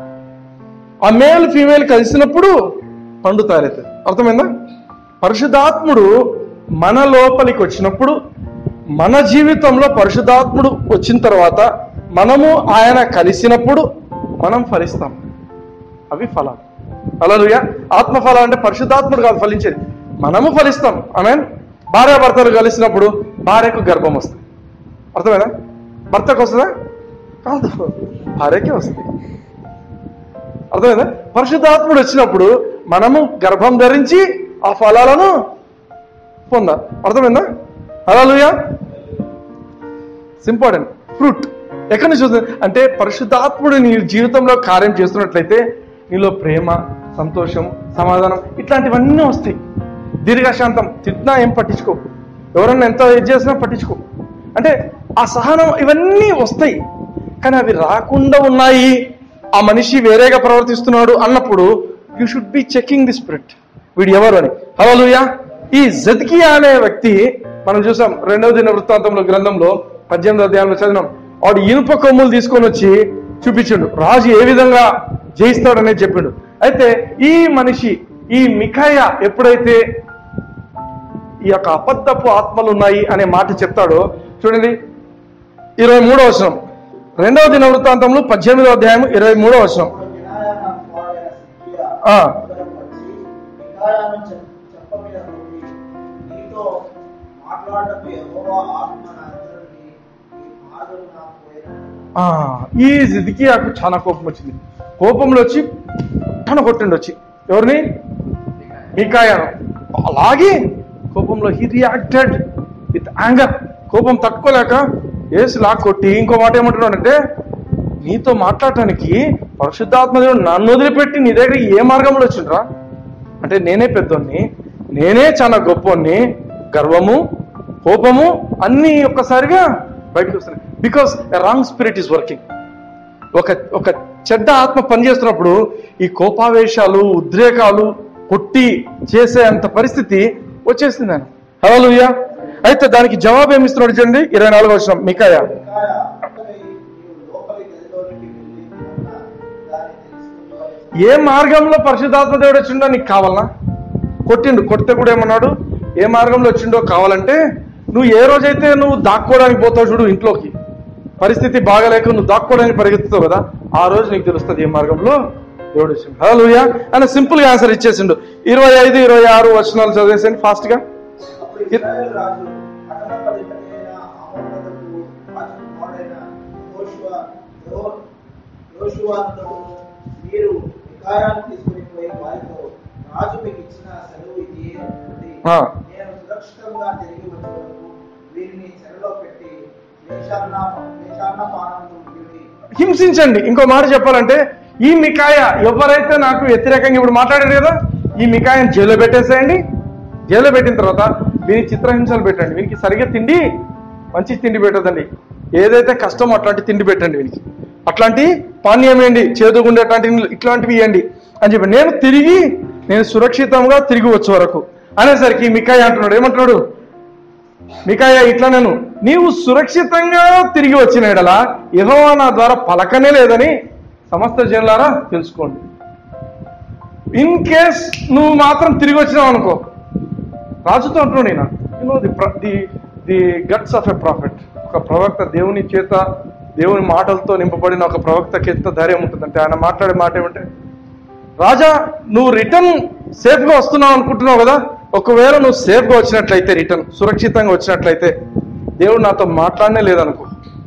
ఆ మేల్ ఫీమేల్ కలిసినప్పుడు పండు తయారవుతుంది అర్థమైందా పరిశుద్ధాత్ముడు మన లోపలికి వచ్చినప్పుడు మన జీవితంలో పరిశుద్ధాత్ముడు వచ్చిన తర్వాత మనము ఆయన కలిసినప్పుడు మనం ఫలిస్తాం అవి ఫలాలు అలలుగా ఆత్మ ఫలాలు అంటే పరిశుద్ధాత్ముడు కాదు ఫలించేది మనము ఫలిస్తాం ఆమె భార్యాభర్తలు కలిసినప్పుడు భార్యకు గర్భం వస్తుంది అర్థమైనా భర్తకు వస్తుందా కాదు భార్యకే వస్తుంది అర్థమైందా పరిశుద్ధాత్ముడు వచ్చినప్పుడు మనము గర్భం ధరించి ఆ ఫలాలను పొందాలి అర్థమైందా అలా ఇంపార్టెంట్ ఫ్రూట్ ఎక్కడి నుంచి వస్తుంది అంటే పరిశుద్ధాత్ముడు నీ జీవితంలో కార్యం చేస్తున్నట్లయితే నీలో ప్రేమ సంతోషం సమాధానం ఇట్లాంటివన్నీ వస్తాయి దీర్ఘశాంతం తిట్టినా ఏం పట్టించుకో ఎవరన్నా ఎంత ఇది చేసినా పట్టించుకో అంటే ఆ సహనం ఇవన్నీ వస్తాయి కానీ అవి రాకుండా ఉన్నాయి ఆ మనిషి వేరేగా ప్రవర్తిస్తున్నాడు అన్నప్పుడు you should be checking the spirit వీడు ఎవరు అని హలోలుయా ఈ జద్కియా అనే వ్యక్తి మనం చూసాం రెండవ దిన వృత్తాంతంలో గ్రంథంలో పద్దెనిమిది అధ్యాయంలో చదివినాం వాడు ఇనుప కొమ్ములు తీసుకొని వచ్చి చూపించిండు రాజు ఏ విధంగా జయిస్తాడనేది చెప్పిండు అయితే ఈ మనిషి ఈ మిఖాయ ఎప్పుడైతే ఈ యొక్క అబద్ధపు ఆత్మలు ఉన్నాయి అనే మాట చెప్తాడో చూడండి ఇరవై మూడో వచనం రెండవ దిన వృత్తాంతంలో పద్దెనిమిదో అధ్యాయం ఇరవై మూడో వచనం వినాయన కుమారుడైన సిద్కియా ఆ. మొదలకు వచ్చి మికాయాను చెప్- చెప్ప మీద నుండి నీతో మాట్లాడటకు యెహోవా ఆత్మ నా ఎదుట నుండి ఈ మార్గం నాకు పోయినట్టు ఆ, ఈ జిదికియాకు చాలా కోపం వచ్చింది కోపంలో వచ్చి తన కొట్టిండు వచ్చి ఎవరిని మీకాయాను అలాగే కోపంలో హీ రియాక్టెడ్ విత్ యాంగర్ కోపం తట్టుకోలేక ఏసు లాక్ కొట్టి ఇంకో మాట ఏమంటున్నాడంటే నీతో మాట్లాడటానికి పరిశుద్ధాత్మ దేవుడు నన్ను వదిలిపెట్టి నీ దగ్గర ఏ మార్గంలో వచ్చిండ్రా అంటే నేనే పెద్దోన్ని నేనే చాలా గొప్పోన్ని గర్వము కోపము అన్నీ ఒక్కసారిగా బయటకు వస్తున్నాయి because wrong spirit is working ఒక ఒక చెడ్డ ఆత్మ పనిచేస్తున్నప్పుడు ఈ కోపావేశాలు ఉద్రేకాలు కొట్టి చేసే అంత పరిస్థితి వచ్చేసింది ఆయన హలోలుయ్యా అయితే దానికి జవాబు ఏమి ఇస్తున్నాడు చూడండి ఇరవై నాలుగు వచ్చిన మికాయ మికాయ అక్కడై నీవు లోపలి గదిలోనికి వెళ్ళి ఉన్న దాన్ని తెలుసుకుంటూ ఏ మార్గంలో పరిశుద్ధాత్మ దేవుడు వచ్చిండో నీకు కావాలనా కొట్టిండు కొడితే కూడా ఏమన్నాడు ఏ మార్గంలో వచ్చిండో కావాలంటే నువ్వు ఏ రోజైతే నువ్వు దాక్కోవడానికి పోతావు చూడు ఇంట్లోకి పరిస్థితి బాగలేక నువ్వు దాక్కోవడానికి పరిగెత్తుతావు కదా ఆ రోజు నీకు తెలుస్తుంది ఏ మార్గంలో దేవుడు వచ్చిండు హలోయా అని సింపుల్ గా ఆన్సర్ ఇచ్చేసిండు ఇరవై ఐదు ఇరవై ఆరు వచనాలు చదివేసండి ఫాస్ట్ గా అప్పుడు ఇస్రాయేల్ రాజు పట్టణపతిపతి అయిన అమోనదకు రాజు కుమారుడైన యెహోషువ యెహో- యోషువతో మీరు వికారాన్ని తీసుకుని పోయి వారితో రాజు మీకు ఇచ్చిన సెలవు ఇది ఏమిటి? ఆ. నేను సురక్షితంగా తిరిగి వచ్చే వరకు వీరిని చెరలో పెట్టి వేషాన్న వేషాన్న పానంతో వీరి హింసించండి ఇంకో మాట చెప్పాలంటే ఈ మికాయ ఎవరైతే నాకు వ్యతిరేకంగా ఇప్పుడు మాట్లాడారు కదా ఈ మికాయని జైల్లో పెట్టేసేయండి జైల్లో పెట్టిన తర్వాత వీరికి చిత్రహింసలు పెట్టండి వీరికి సరిగ్గా తిండి మంచి తిండి పెట్టదండి ఏదైతే కష్టమో అట్లాంటి తిండి పెట్టండి వీరికి అట్లాంటి పానీయం వేయండి చేదుగుండేట్లాంటి ఇట్లాంటివి ఇవ్వండి అని చెప్పి నేను తిరిగి నేను సురక్షితంగా తిరిగి వచ్చే వరకు అనేసరికి మికాయ అంటున్నాడు ఏమంటున్నాడు మికాయ ఇట్లా నేను నీవు సురక్షితంగా తిరిగి వచ్చిన ఎడలా యెహోవా నా ద్వారా పలకనే లేదని సమస్త జనులారా తెలుసుకోండి ఇన్ కేస్ నువ్వు మాత్రం తిరిగి వచ్చినావు అనుకో రాజుతో అంటున్నాడు నేను you know the the the guts of a prophet ఒక ప్రవక్త దేవుని చేత దేవుని మాటలతో నింపబడిన ఒక ప్రవక్తకి ఎంత ధైర్యం ఉంటుందంటే ఆయన మాట్లాడే మాట ఏమంటే రాజా నువ్వు రిటర్న్ సేఫ్ గా వస్తున్నావు అనుకుంటున్నావు కదా ఒకవేళ నువ్వు సేఫ్ గా వచ్చినట్లయితే రిటర్న్ సురక్షితంగా వచ్చినట్లయితే దేవుడు నాతో మాట్లాడనే లేదనుకో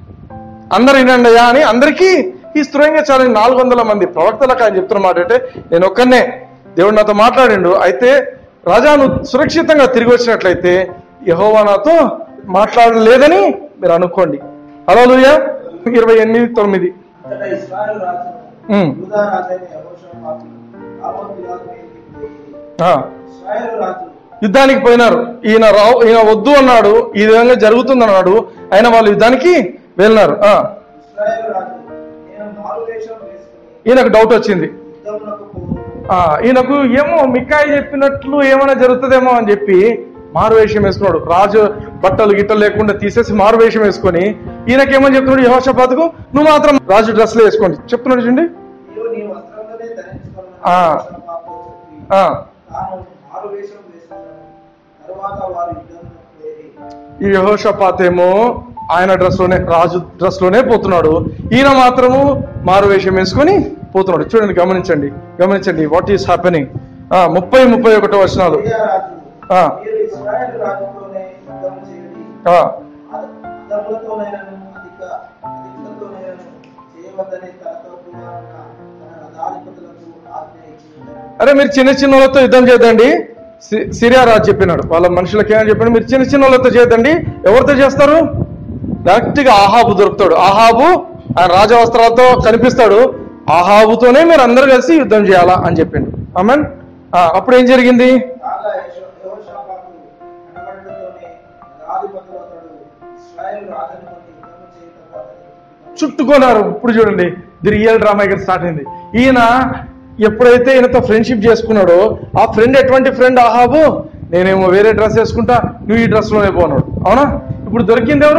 అందరు వినండి అయ్యా అని అందరికీ ఈ స్థిరంగా చాలా నాలుగు వందల మంది ప్రవక్తలకు ఆయన చెప్తున్న మాట అంటే నేను ఒక్కనే దేవుడు నాతో మాట్లాడిండు అయితే రాజా నువ్వు సురక్షితంగా తిరిగి వచ్చినట్లయితే యహోవా నాతో మాట్లాడలేదని మీరు అనుకోండి అలా ఇరవై ఎనిమిది తొమ్మిది అంతటా ఇస్రాయేల్ రాజును ఉమ్. యూదా రాజైన యెహోషాపాతు ఆమోన్ పిలాతు మీదికి పోయి ఆ, ఇస్రాయేల్ రాజు యుద్ధానికి పోయినారు ఈయన రావు ఈయన వద్దు అన్నాడు ఈ విధంగా జరుగుతుంది అన్నాడు ఆయన వాళ్ళు యుద్ధానికి వెళ్ళినారు ఆ, ఇస్రాయేల్ రాజు నేను మారు వేషం వేసుకుని ఈయనకు డౌట్ వచ్చింది యుద్ధమునకు పోను ఆ, ఈయనకు ఏమో మిక్కాయి చెప్పినట్లు ఏమైనా జరుగుతుందేమో అని చెప్పి మారు వేషం వేసుకున్నాడు రాజు బట్టలు గిట్టలు లేకుండా తీసేసి మారు వేషం వేసుకొని ఈయనకేమని చెప్తున్నాడు యహోషపాతకు నువ్వు మాత్రం రాజు డ్రెస్లు వేసుకోండి చెప్తున్నాడు చూడండి నీవు నీ వస్త్రంలోనే ధరించుకున్నాను ఆ. చెప్పి ఆ, తాను మారు వేషం వేసుకున్నాను తరువాత వారు యుద్ధమునకు పోయి ఈ యహోషపాత్ ఏమో ఆయన డ్రెస్ లోనే రాజు డ్రెస్ లోనే పోతున్నాడు ఈయన మాత్రము మారు వేషం వేసుకొని పోతున్నాడు చూడండి గమనించండి గమనించండి వాట్ ఈస్ హ్యాపెనింగ్ ముప్పై ముప్పై ఒకటో వచనాలు సిరియా రాజు ఆ. మీరు ఇస్రాయేల్ రాజుతోనే యుద్ధం చేయండి ఆ, అదములతోనైనను అధిక అధికతోనైనను చేయవద్దని తనతో కూడా ఉన్న తన రథాధిపతులకు ఆజ్ఞ ఇచ్చింది అరే మీరు చిన్న చిన్న వాళ్ళతో యుద్ధం చేద్దండి సి- సిరియా రాజు చెప్పినాడు వాళ్ళ మనుషులకి ఏమని చెప్పాడు మీరు చిన్న చిన్న వాళ్ళతో చేద్దండి ఎవరితో చేస్తారు డైరెక్ట్ గా ఆహాబు దొరుకుతాడు ఆహాబు ఆయన రాజవస్త్రాలతో కనిపిస్తాడు ఆహాబుతోనే మీరు అందరు కలిసి యుద్ధం చేయాలా అని చెప్పిండు ఆమెన్ అప్పుడు ఏం జరిగింది కాగా యెహో- యెహోషాపాతు కనబడటంతోనే రథాధిపతులు అతడు ఇస్రాయేల్ రాజును కొన్ని యుద్ధము చేయటం అతని చుట్టుకున్నారు ఇప్పుడు చూడండి ది రియల్ డ్రామా ఇక్కడ స్టార్ట్ అయింది ఈయన ఎప్పుడైతే ఈయనతో ఫ్రెండ్షిప్ చేసుకున్నాడో ఆ ఫ్రెండ్ ఎటువంటి ఫ్రెండ్ ఆహాబు నేనేమో వేరే డ్రెస్ వేసుకుంటా నువ్వు ఈ డ్రెస్ లోనే పోనాడు అవునా ఇప్పుడు దొరికింది ఎవరు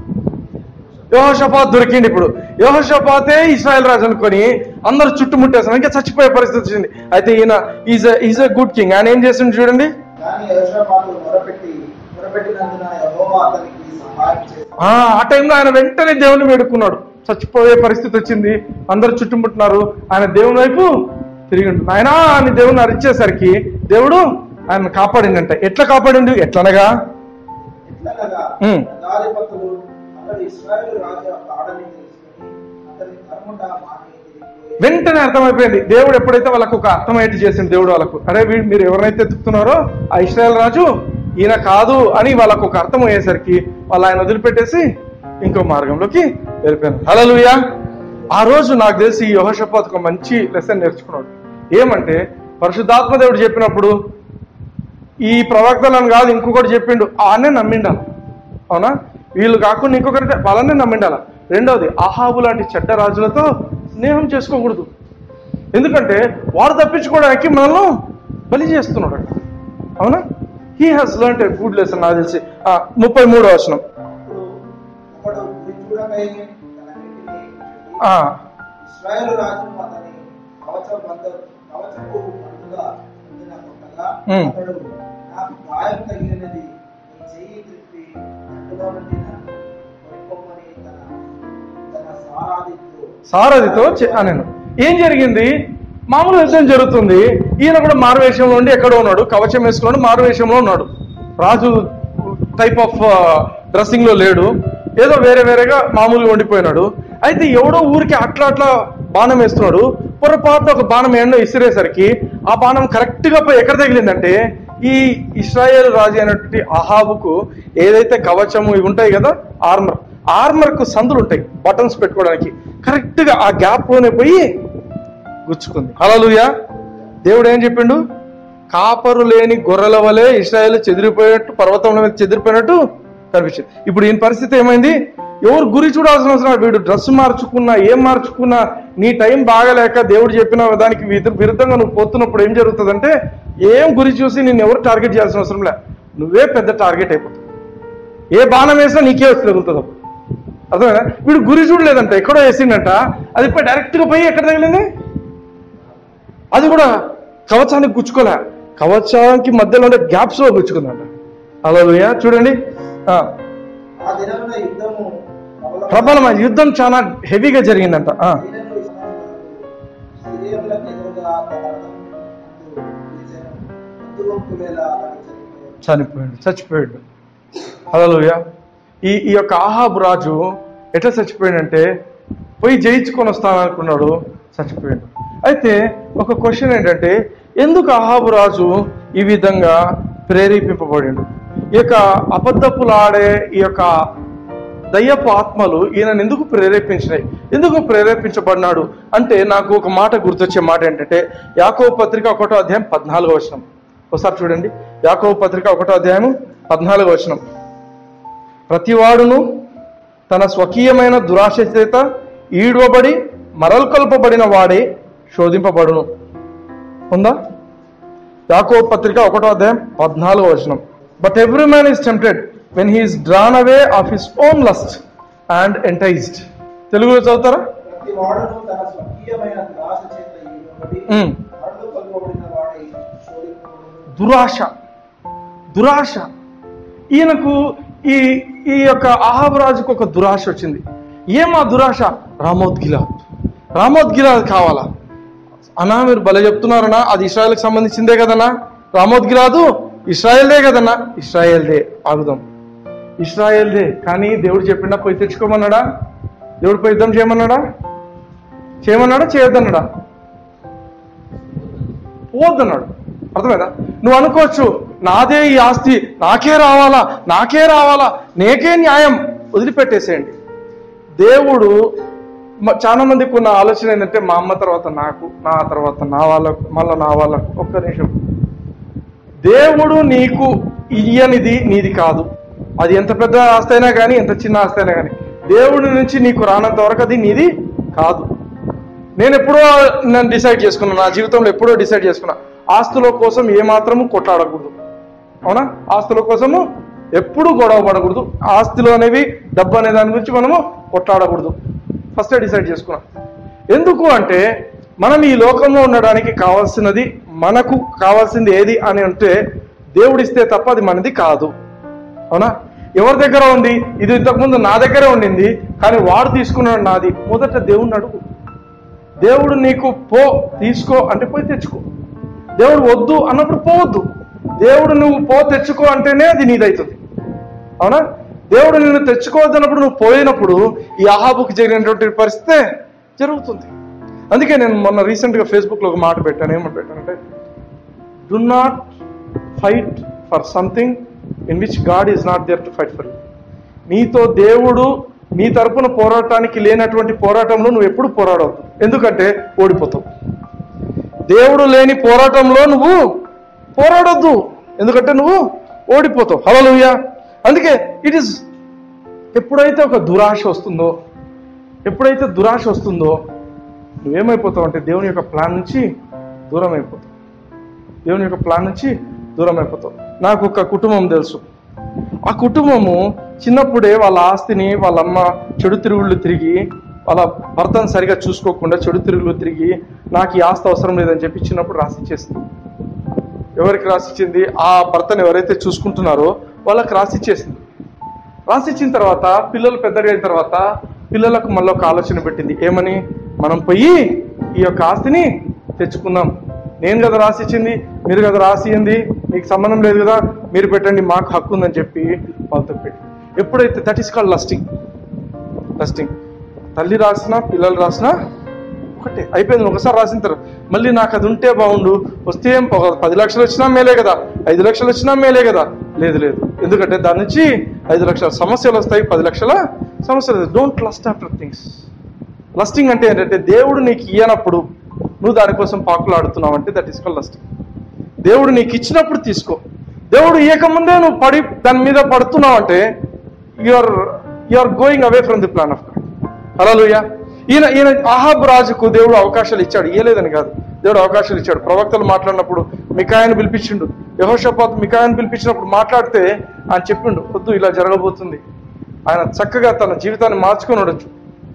యోహషపాత్ దొరికింది ఇప్పుడు యోహషపాతే ఇస్రాయల్ రాజు అనుకొని అందరు చుట్టుముట్టేసారు ఇంకా చచ్చిపోయే పరిస్థితి వచ్చింది అయితే ఈయన is is a good king ఆయన ఏం చేసిండు చూడండి కానీ యెహోషాపాతు మొరపెట్టి మొరపెట్టినందున యెహోవా అతనికి సహాయం చేసి ఆ ఆ టైంలో ఆయన వెంటనే దేవుని వేడుకున్నాడు చచ్చిపోయే పరిస్థితి వచ్చింది అందరు చుట్టుముట్టున్నారు ఆయన దేవుని వైపు తిరిగిండు ఆయన అని దేవుని అరిచేసరికి దేవుడు ఆయన కాపాడిండంట ఎట్లా కాపాడిండు ఎట్లనగా ఎట్లనగా ఉమ్. రథాధిపతులు అతడు ఇస్రాయేల్ రాజు యొక్క ఆడని తెలుసుకుని అతని కర్మట మాని తిరిగిపోయి వెంటనే అర్థమైపోయింది దేవుడు ఎప్పుడైతే వాళ్ళకు ఒక అర్థమయ్యేట్టు చేసింది దేవుడు వాళ్ళకు అరే వీడు మీరు ఎవరినైతే ఎత్తుకుతున్నారో ఆ ఇస్రాయల్ రాజు ఈయన కాదు అని వాళ్ళకు ఒక అర్థం అయ్యేసరికి వాళ్ళు ఆయన వదిలిపెట్టేసి ఇంకో మార్గంలోకి వెళ్ళిపోయారు హలలుయా ఆ రోజు నాకు తెలిసి యోహషపాత్ ఒక మంచి లెసన్ నేర్చుకున్నాడు ఏమంటే పరిశుద్ధాత్మ దేవుడు చెప్పినప్పుడు ఈ ప్రవక్తలను కాదు ఇంకొకటి చెప్పిండు ఆనే నమ్మిండాలి అవునా వీళ్ళు కాకుండా ఇంకొకటి వాళ్ళనే నమ్మిండాల రెండవది ఆహాబు లాంటి చెడ్డ రాజులతో స్నేహం చేసుకోకూడదు ఎందుకంటే వాడు తప్పించుకోవడానికి మనల్ని బలి చేస్తున్నాడు అక్కడ అవునా he has learn a good lesson నాకు తెలిసి ఆ, ముప్పై మూడో వచనం అప్పుడు ఒకడు గురి చూడకై తన నీటిని ఆ, ఇస్రాయేల్ రాజు అతని కవచ బంధ కవచపు బంధుగా పొందిన కొత్తగా ఉమ్. అతడు నాకు గాయం తగిలినది నీ చెయ్యి త్రిప్పి నట్టులో నుండి నన్ను కొనుక్కోమని తన తన సారాదితో సారథితో చె- ఆ, నేను ఏం జరిగింది మామూలు యుద్ధం జరుగుతుంది ఈయన కూడా మారువేషంలో ఉండి ఎక్కడో ఉన్నాడు కవచం వేసుకున్నాడు మారువేషంలో ఉన్నాడు రాజు టైప్ ఆఫ్ డ్రెస్సింగ్ లో లేడు ఏదో వేరే వేరేగా మామూలుగా ఉండిపోయినాడు అయితే ఎవడో ఊరికి అట్లా అట్లా బాణం వేస్తున్నాడు పొరపాటున ఒక బాణం ఏండో ఇసిరేసరికి ఆ బాణం కరెక్ట్ గా పోయి ఎక్కడ తగిలిందంటే ఈ ఇస్రాయేల్ రాజు అయినటువంటి అహాబుకు ఏదైతే కవచము ఇవి ఉంటాయి కదా ఆర్మర్ ఆర్మర్ కు సందులు ఉంటాయి బటన్స్ పెట్టుకోవడానికి కరెక్ట్ గా ఆ గ్యాప్ లోనే పోయి గుచ్చుకుంది హలలుయా దేవుడు ఏం చెప్పిండు కాపరు లేని గొర్రెల వలె ఇస్రాయేల్ చెదిరిపోయినట్టు పర్వతంలో మీద చెదిరిపోయినట్టు కనిపించింది ఇప్పుడు ఈయన పరిస్థితి ఏమైంది ఎవరు గురి చూడాల్సిన అవసరం లేదు. వీడు డ్రెస్ మార్చుకున్నా ఏం మార్చుకున్నా నీ టైం బాగలేక దేవుడు చెప్పిన దానికి విరు- విరుద్ధంగా నువ్వు పోతున్నప్పుడు ఏం జరుగుతుందంటే ఏం గురి చూసి నిన్ను ఎవరు టార్గెట్ చేయాల్సిన అవసరం లే నువ్వే పెద్ద టార్గెట్ అయిపోతావు ఏ బాణం వేసినా నీకే వచ్చి తగులుతుంది అప్పుడు అర్థమైనా వీడు గురి చూడలేదంట ఎక్కడో వేసిండంట అది పోయి డైరెక్ట్ గా పోయి ఎక్కడ తగిలింది అది కూడా కవచానికి గుచ్చుకోలే కవచానికి మధ్యలో ఉండే గ్యాప్స్ లో గుచ్చుకుందంట అలా చూడండి ఆ, ఆ దినమున యుద్ధము ప్రబలమై- ప్రబలమైన యుద్ధం చాలా హెవీగా జరిగిందంట ఆ, దీనిలో ఇస్రాయేలు సిరియనులకు ఎదురుగా తన రథమునందు నిలిచెను. పొద్దు వంపు వేళ అతడు చనిపోయాడు. చనిపోయాడు చచ్చిపోయాడు హలోయ ఈ ఈ యొక్క ఆహాబు రాజు ఎట్లా చచ్చిపోయాడంటే పోయి జయించుకొని వస్తాను అనుకున్నాడు చచ్చిపోయాడు అయితే ఒక క్వశ్చన్ ఏంటంటే ఎందుకు ఆహాబు రాజు ఈ విధంగా ప్రేరేపింపబడిండు ఈ యొక్క అబద్ధపులు ఆడే ఈ యొక్క దయ్యపు ఆత్మలు ఈయనను ఎందుకు ప్రేరేపించినాయి ఎందుకు ప్రేరేపించబడినాడు అంటే నాకు ఒక మాట గుర్తొచ్చే మాట ఏంటంటే యాకో పత్రిక ఒకటో అధ్యాయం పద్నాలుగో వచనం ఒకసారి చూడండి యాకో పత్రిక ఒకటో అధ్యాయం పద్నాలుగో వచనం ప్రతివాడును తన స్వకీయమైన దురాశ చేత ఈడవబడి మరల్కొల్పబడిన వాడే శోధింపబడును ఉందా యాకో పత్రిక ఒకటో అధ్యాయం పద్నాలుగో వచనం but every man is tempted when he is drawn away of his own lust and enticed తెలుగులో చదువుతారా ప్రతి వాడును తన స్వకీయమైన దురాశ చేత ఈయనబడి మ్మ్. మరలు కొల్పబడిన వాడై శోధింపబడును. దురాశ దురాశ ఈయనకు ఈ ఈ యొక్క ఆహాబరాజుకు ఒక దురాశ వచ్చింది ఏం ఆ దురాశ రామోద్గిలాద్ రామోద్గిలాద్ కావాలా అన్నా మీరు భలే చెప్తున్నారనా అది ఇస్రాయల్కి సంబంధించిందే కదన్నా రామోద్గిలాదు ఇస్రాయల్దే కదన్నా ఇస్రాయల్దే ఆగుదాం ఇస్రాయల్దే కానీ దేవుడు చెప్పిండా పోయి తెచ్చుకోమన్నాడా దేవుడు పోయి యుద్ధం చేయమన్నాడా చేయమన్నాడా చేయొద్దన్నాడా పోవద్దన్నాడు అర్థమైందా నువ్వు అనుకోవచ్చు నాదే ఈ ఆస్తి నాకే రావాలా నాకే రావాలా నేకే న్యాయం వదిలిపెట్టేసేయండి దేవుడు మ- చాలా మందికి ఉన్న ఆలోచన ఏంటంటే మా అమ్మ తర్వాత నాకు నా తర్వాత నా వాళ్ళకు మళ్ళీ నా వాళ్ళకు ఒక్క నిమిషం దేవుడు నీకు ఇయ్యనిది నీది కాదు అది ఎంత పెద్ద ఆస్తి అయినా కానీ ఎంత చిన్న ఆస్తి అయినా కానీ దేవుడి నుంచి నీకు రానంత వరకు అది నీది కాదు నేను ఎప్పుడో నేను డిసైడ్ చేసుకున్నా నా జీవితంలో ఎప్పుడో డిసైడ్ చేసుకున్నా ఆస్తుల కోసం ఏ మాత్రము కొట్లాడకూడదు అవునా ఆస్తుల కోసము ఎప్పుడు గొడవ పడకూడదు ఆస్తులు అనేవి డబ్బు అనే దాని గురించి మనము కొట్లాడకూడదు ఫస్టే డిసైడ్ చేసుకున్నా ఎందుకు అంటే మనం ఈ లోకంలో ఉండడానికి కావాల్సినది మనకు కావాల్సింది ఏది అని అంటే దేవుడిస్తే తప్ప అది మనది కాదు అవునా ఎవరి దగ్గర ఉంది ఇది ఇంతకుముందు నా దగ్గరే ఉండింది కానీ వాడు తీసుకున్నాడు నాది మొదట దేవుణ్ణి అడుగు దేవుడు నీకు పో తీసుకో అంటే పోయి తెచ్చుకో దేవుడు వద్దు అన్నప్పుడు పోవద్దు దేవుడు నువ్వు పో తెచ్చుకో అంటేనే అది నీదవుతుంది అవునా దేవుడు నిన్ను తెచ్చుకోవద్దు అన్నప్పుడు నువ్వు పోయినప్పుడు ఈ అహాబుకి జరిగినటువంటి పరిస్థితే జరుగుతుంది అందుకే నేను మొన్న రీసెంట్గా ఫేస్బుక్లో ఒక మాట పెట్టాను ఏమని పెట్టానంటే do not fight for something in which God is not there to fight for you నీతో దేవుడు నీ తరపున పోరాటానికి లేనటువంటి పోరాటంలో నువ్వు ఎప్పుడు పోరాడవద్దు ఎందుకంటే ఓడిపోతావు దేవుడు లేని పోరాటంలో నువ్వు పోరాడొద్దు ఎందుకంటే నువ్వు ఓడిపోతావు హలోయ అందుకే ఇట్ ఈస్ ఎప్పుడైతే ఒక దురాశ వస్తుందో ఎప్పుడైతే దురాశ వస్తుందో నువ్వేమైపోతావు అంటే దేవుని యొక్క ప్లాన్ నుంచి దూరం అయిపోతావు దేవుని యొక్క ప్లాన్ నుంచి దూరం అయిపోతావు నాకు ఒక కుటుంబం తెలుసు ఆ కుటుంబము చిన్నప్పుడే వాళ్ళ ఆస్తిని వాళ్ళ అమ్మ చెడు తిరుగుళ్ళు తిరిగి వాళ్ళ భర్తను సరిగా చూసుకోకుండా చెడు తిరుగుళ్ళు తిరిగి నాకు ఈ ఆస్తి అవసరం లేదని చెప్పి చిన్నప్పుడు రాసిచ్చేసింది ఎవరికి రాసిచ్చింది ఆ భర్తను ఎవరైతే చూసుకుంటున్నారో వాళ్ళకి రాసిచ్చేసింది రాసిచ్చిన తర్వాత పిల్లలు పెద్దగా అయిన తర్వాత పిల్లలకు మళ్ళీ ఒక ఆలోచన పెట్టింది ఏమని మనం పోయి ఈ యొక్క ఆస్తిని తెచ్చుకుందాం నేను కదా రాసిచ్చింది మీరు కదా రాసియంది మీకు సంబంధం లేదు కదా మీరు పెట్టండి మాకు హక్కు ఉందని చెప్పి వాళ్ళతో పెట్టి ఎప్పుడైతే that is called lusting lusting తల్లి రాసినా పిల్లలు రాసినా ఒకటే అయిపోయింది ఒకసారి రాసిన తర్వాత మళ్ళీ నాకు అది ఉంటే బాగుండు వస్తే ఏం ఒక పది లక్షలు వచ్చినా మేలే కదా ఐదు లక్షలు వచ్చినా మేలే కదా లేదు లేదు ఎందుకంటే దాని నుంచి ఐదు లక్షల సమస్యలు వస్తాయి పది లక్షల సమస్యలు don't lust after things lusting అంటే ఏంటంటే దేవుడు నీకు ఇయ్యనప్పుడు నువ్వు దానికోసం పాకులు ఆడుతున్నావు అంటే దట్ ఈస్ కాల్ లస్టింగ్ దేవుడు నీకు ఇచ్చినప్పుడు తీసుకో దేవుడు ఇయ్యకముందే నువ్వు పడి దాని మీద పడుతున్నావు అంటే your are going away from the plan of God హలోయ ఈయన ఈయన అహాబ్ రాజుకు దేవుడు అవకాశాలు ఇచ్చాడు ఇయ్యలేదని కాదు దేవుడు అవకాశాలు ఇచ్చాడు ప్రవక్తలు మాట్లాడినప్పుడు మికాయను పిలిపించిండు యహోషపాత్ మికాయను పిలిపించినప్పుడు మాట్లాడితే ఆయన చెప్పిండు వద్దు ఇలా జరగబోతుంది ఆయన చక్కగా తన జీవితాన్ని మార్చుకొని ఉండొచ్చు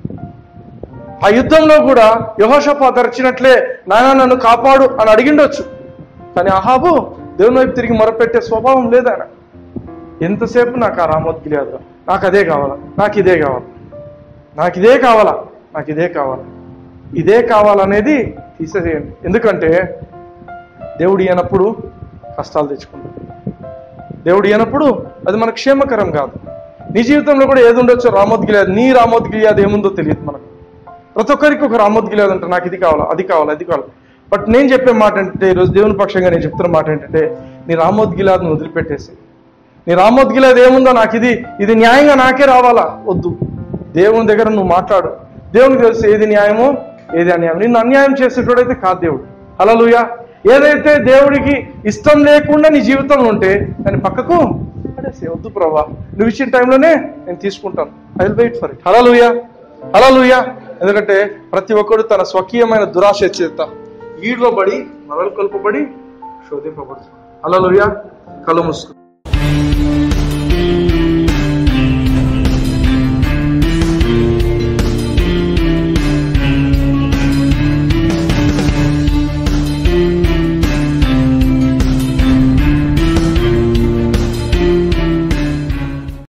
ఆ యుద్ధంలో కూడా యహోషపాత్ అరిచినట్లే నాయన నన్ను కాపాడు అని అడిగిండొచ్చు కానీ అహాబు దేవుని వైపు తిరిగి మొరపెట్టే స్వభావం లేదు ఆయన ఎంతసేపు నాకు ఆ రామోత్ గిలియాదు నాకు అదే కావాలా నాకు ఇదే కావాలా నాకు ఇదే కావాలా నాకు ఇదే కావాలా ఇదే కావాలనేది తీసేసేయండి ఎందుకంటే దేవుడు ఇయ్యనప్పుడు కష్టాలు తెచ్చుకుంటాడు దేవుడు ఇయ్యనప్పుడు అది మనకు క్షేమకరం కాదు నీ జీవితంలో కూడా ఏది ఉండొచ్చో రామోద్ గిలియాదు నీ రామోద్ గిలియాదు ఏముందో తెలియదు మనకు ప్రతి ఒక్కరికి ఒక రామోద్ గిలియాదు అంటే నాకు ఇది కావాలా అది కావాలా అది కావాలా బట్ నేను చెప్పే మాట ఏంటంటే ఈరోజు దేవుని పక్షంగా నేను చెప్తున్న మాట ఏంటంటే నీ రామోద్ గిలాద్ను వదిలిపెట్టేసి నీ రామోద్ గిలాద్ ఏముందో నాకు ఇది ఇది న్యాయంగా నాకే రావాలా వద్దు దేవుని దగ్గర నువ్వు మాట్లాడు దేవునికి తెలుసు ఏది న్యాయమో ఏది అన్యాయం నిన్ను అన్యాయం చేసేటోడైతే కాదు దేవుడు హలలుయ ఏదైతే దేవుడికి ఇష్టం లేకుండా నీ జీవితంలో ఉంటే దాన్ని పక్కకు పడేసే వద్దు ప్రభా నువ్వు ఇచ్చిన టైంలోనే నేను తీసుకుంటాను I will wait for it హలలుయ హలలుయ ఎందుకంటే ప్రతి ఒక్కడు తన స్వకీయమైన దురాశ చేత ఈడ్లో పడి మొదలు కొలుపబడి శోధింపబడుతుంది హలలుయ కళ్ళు మూసుకు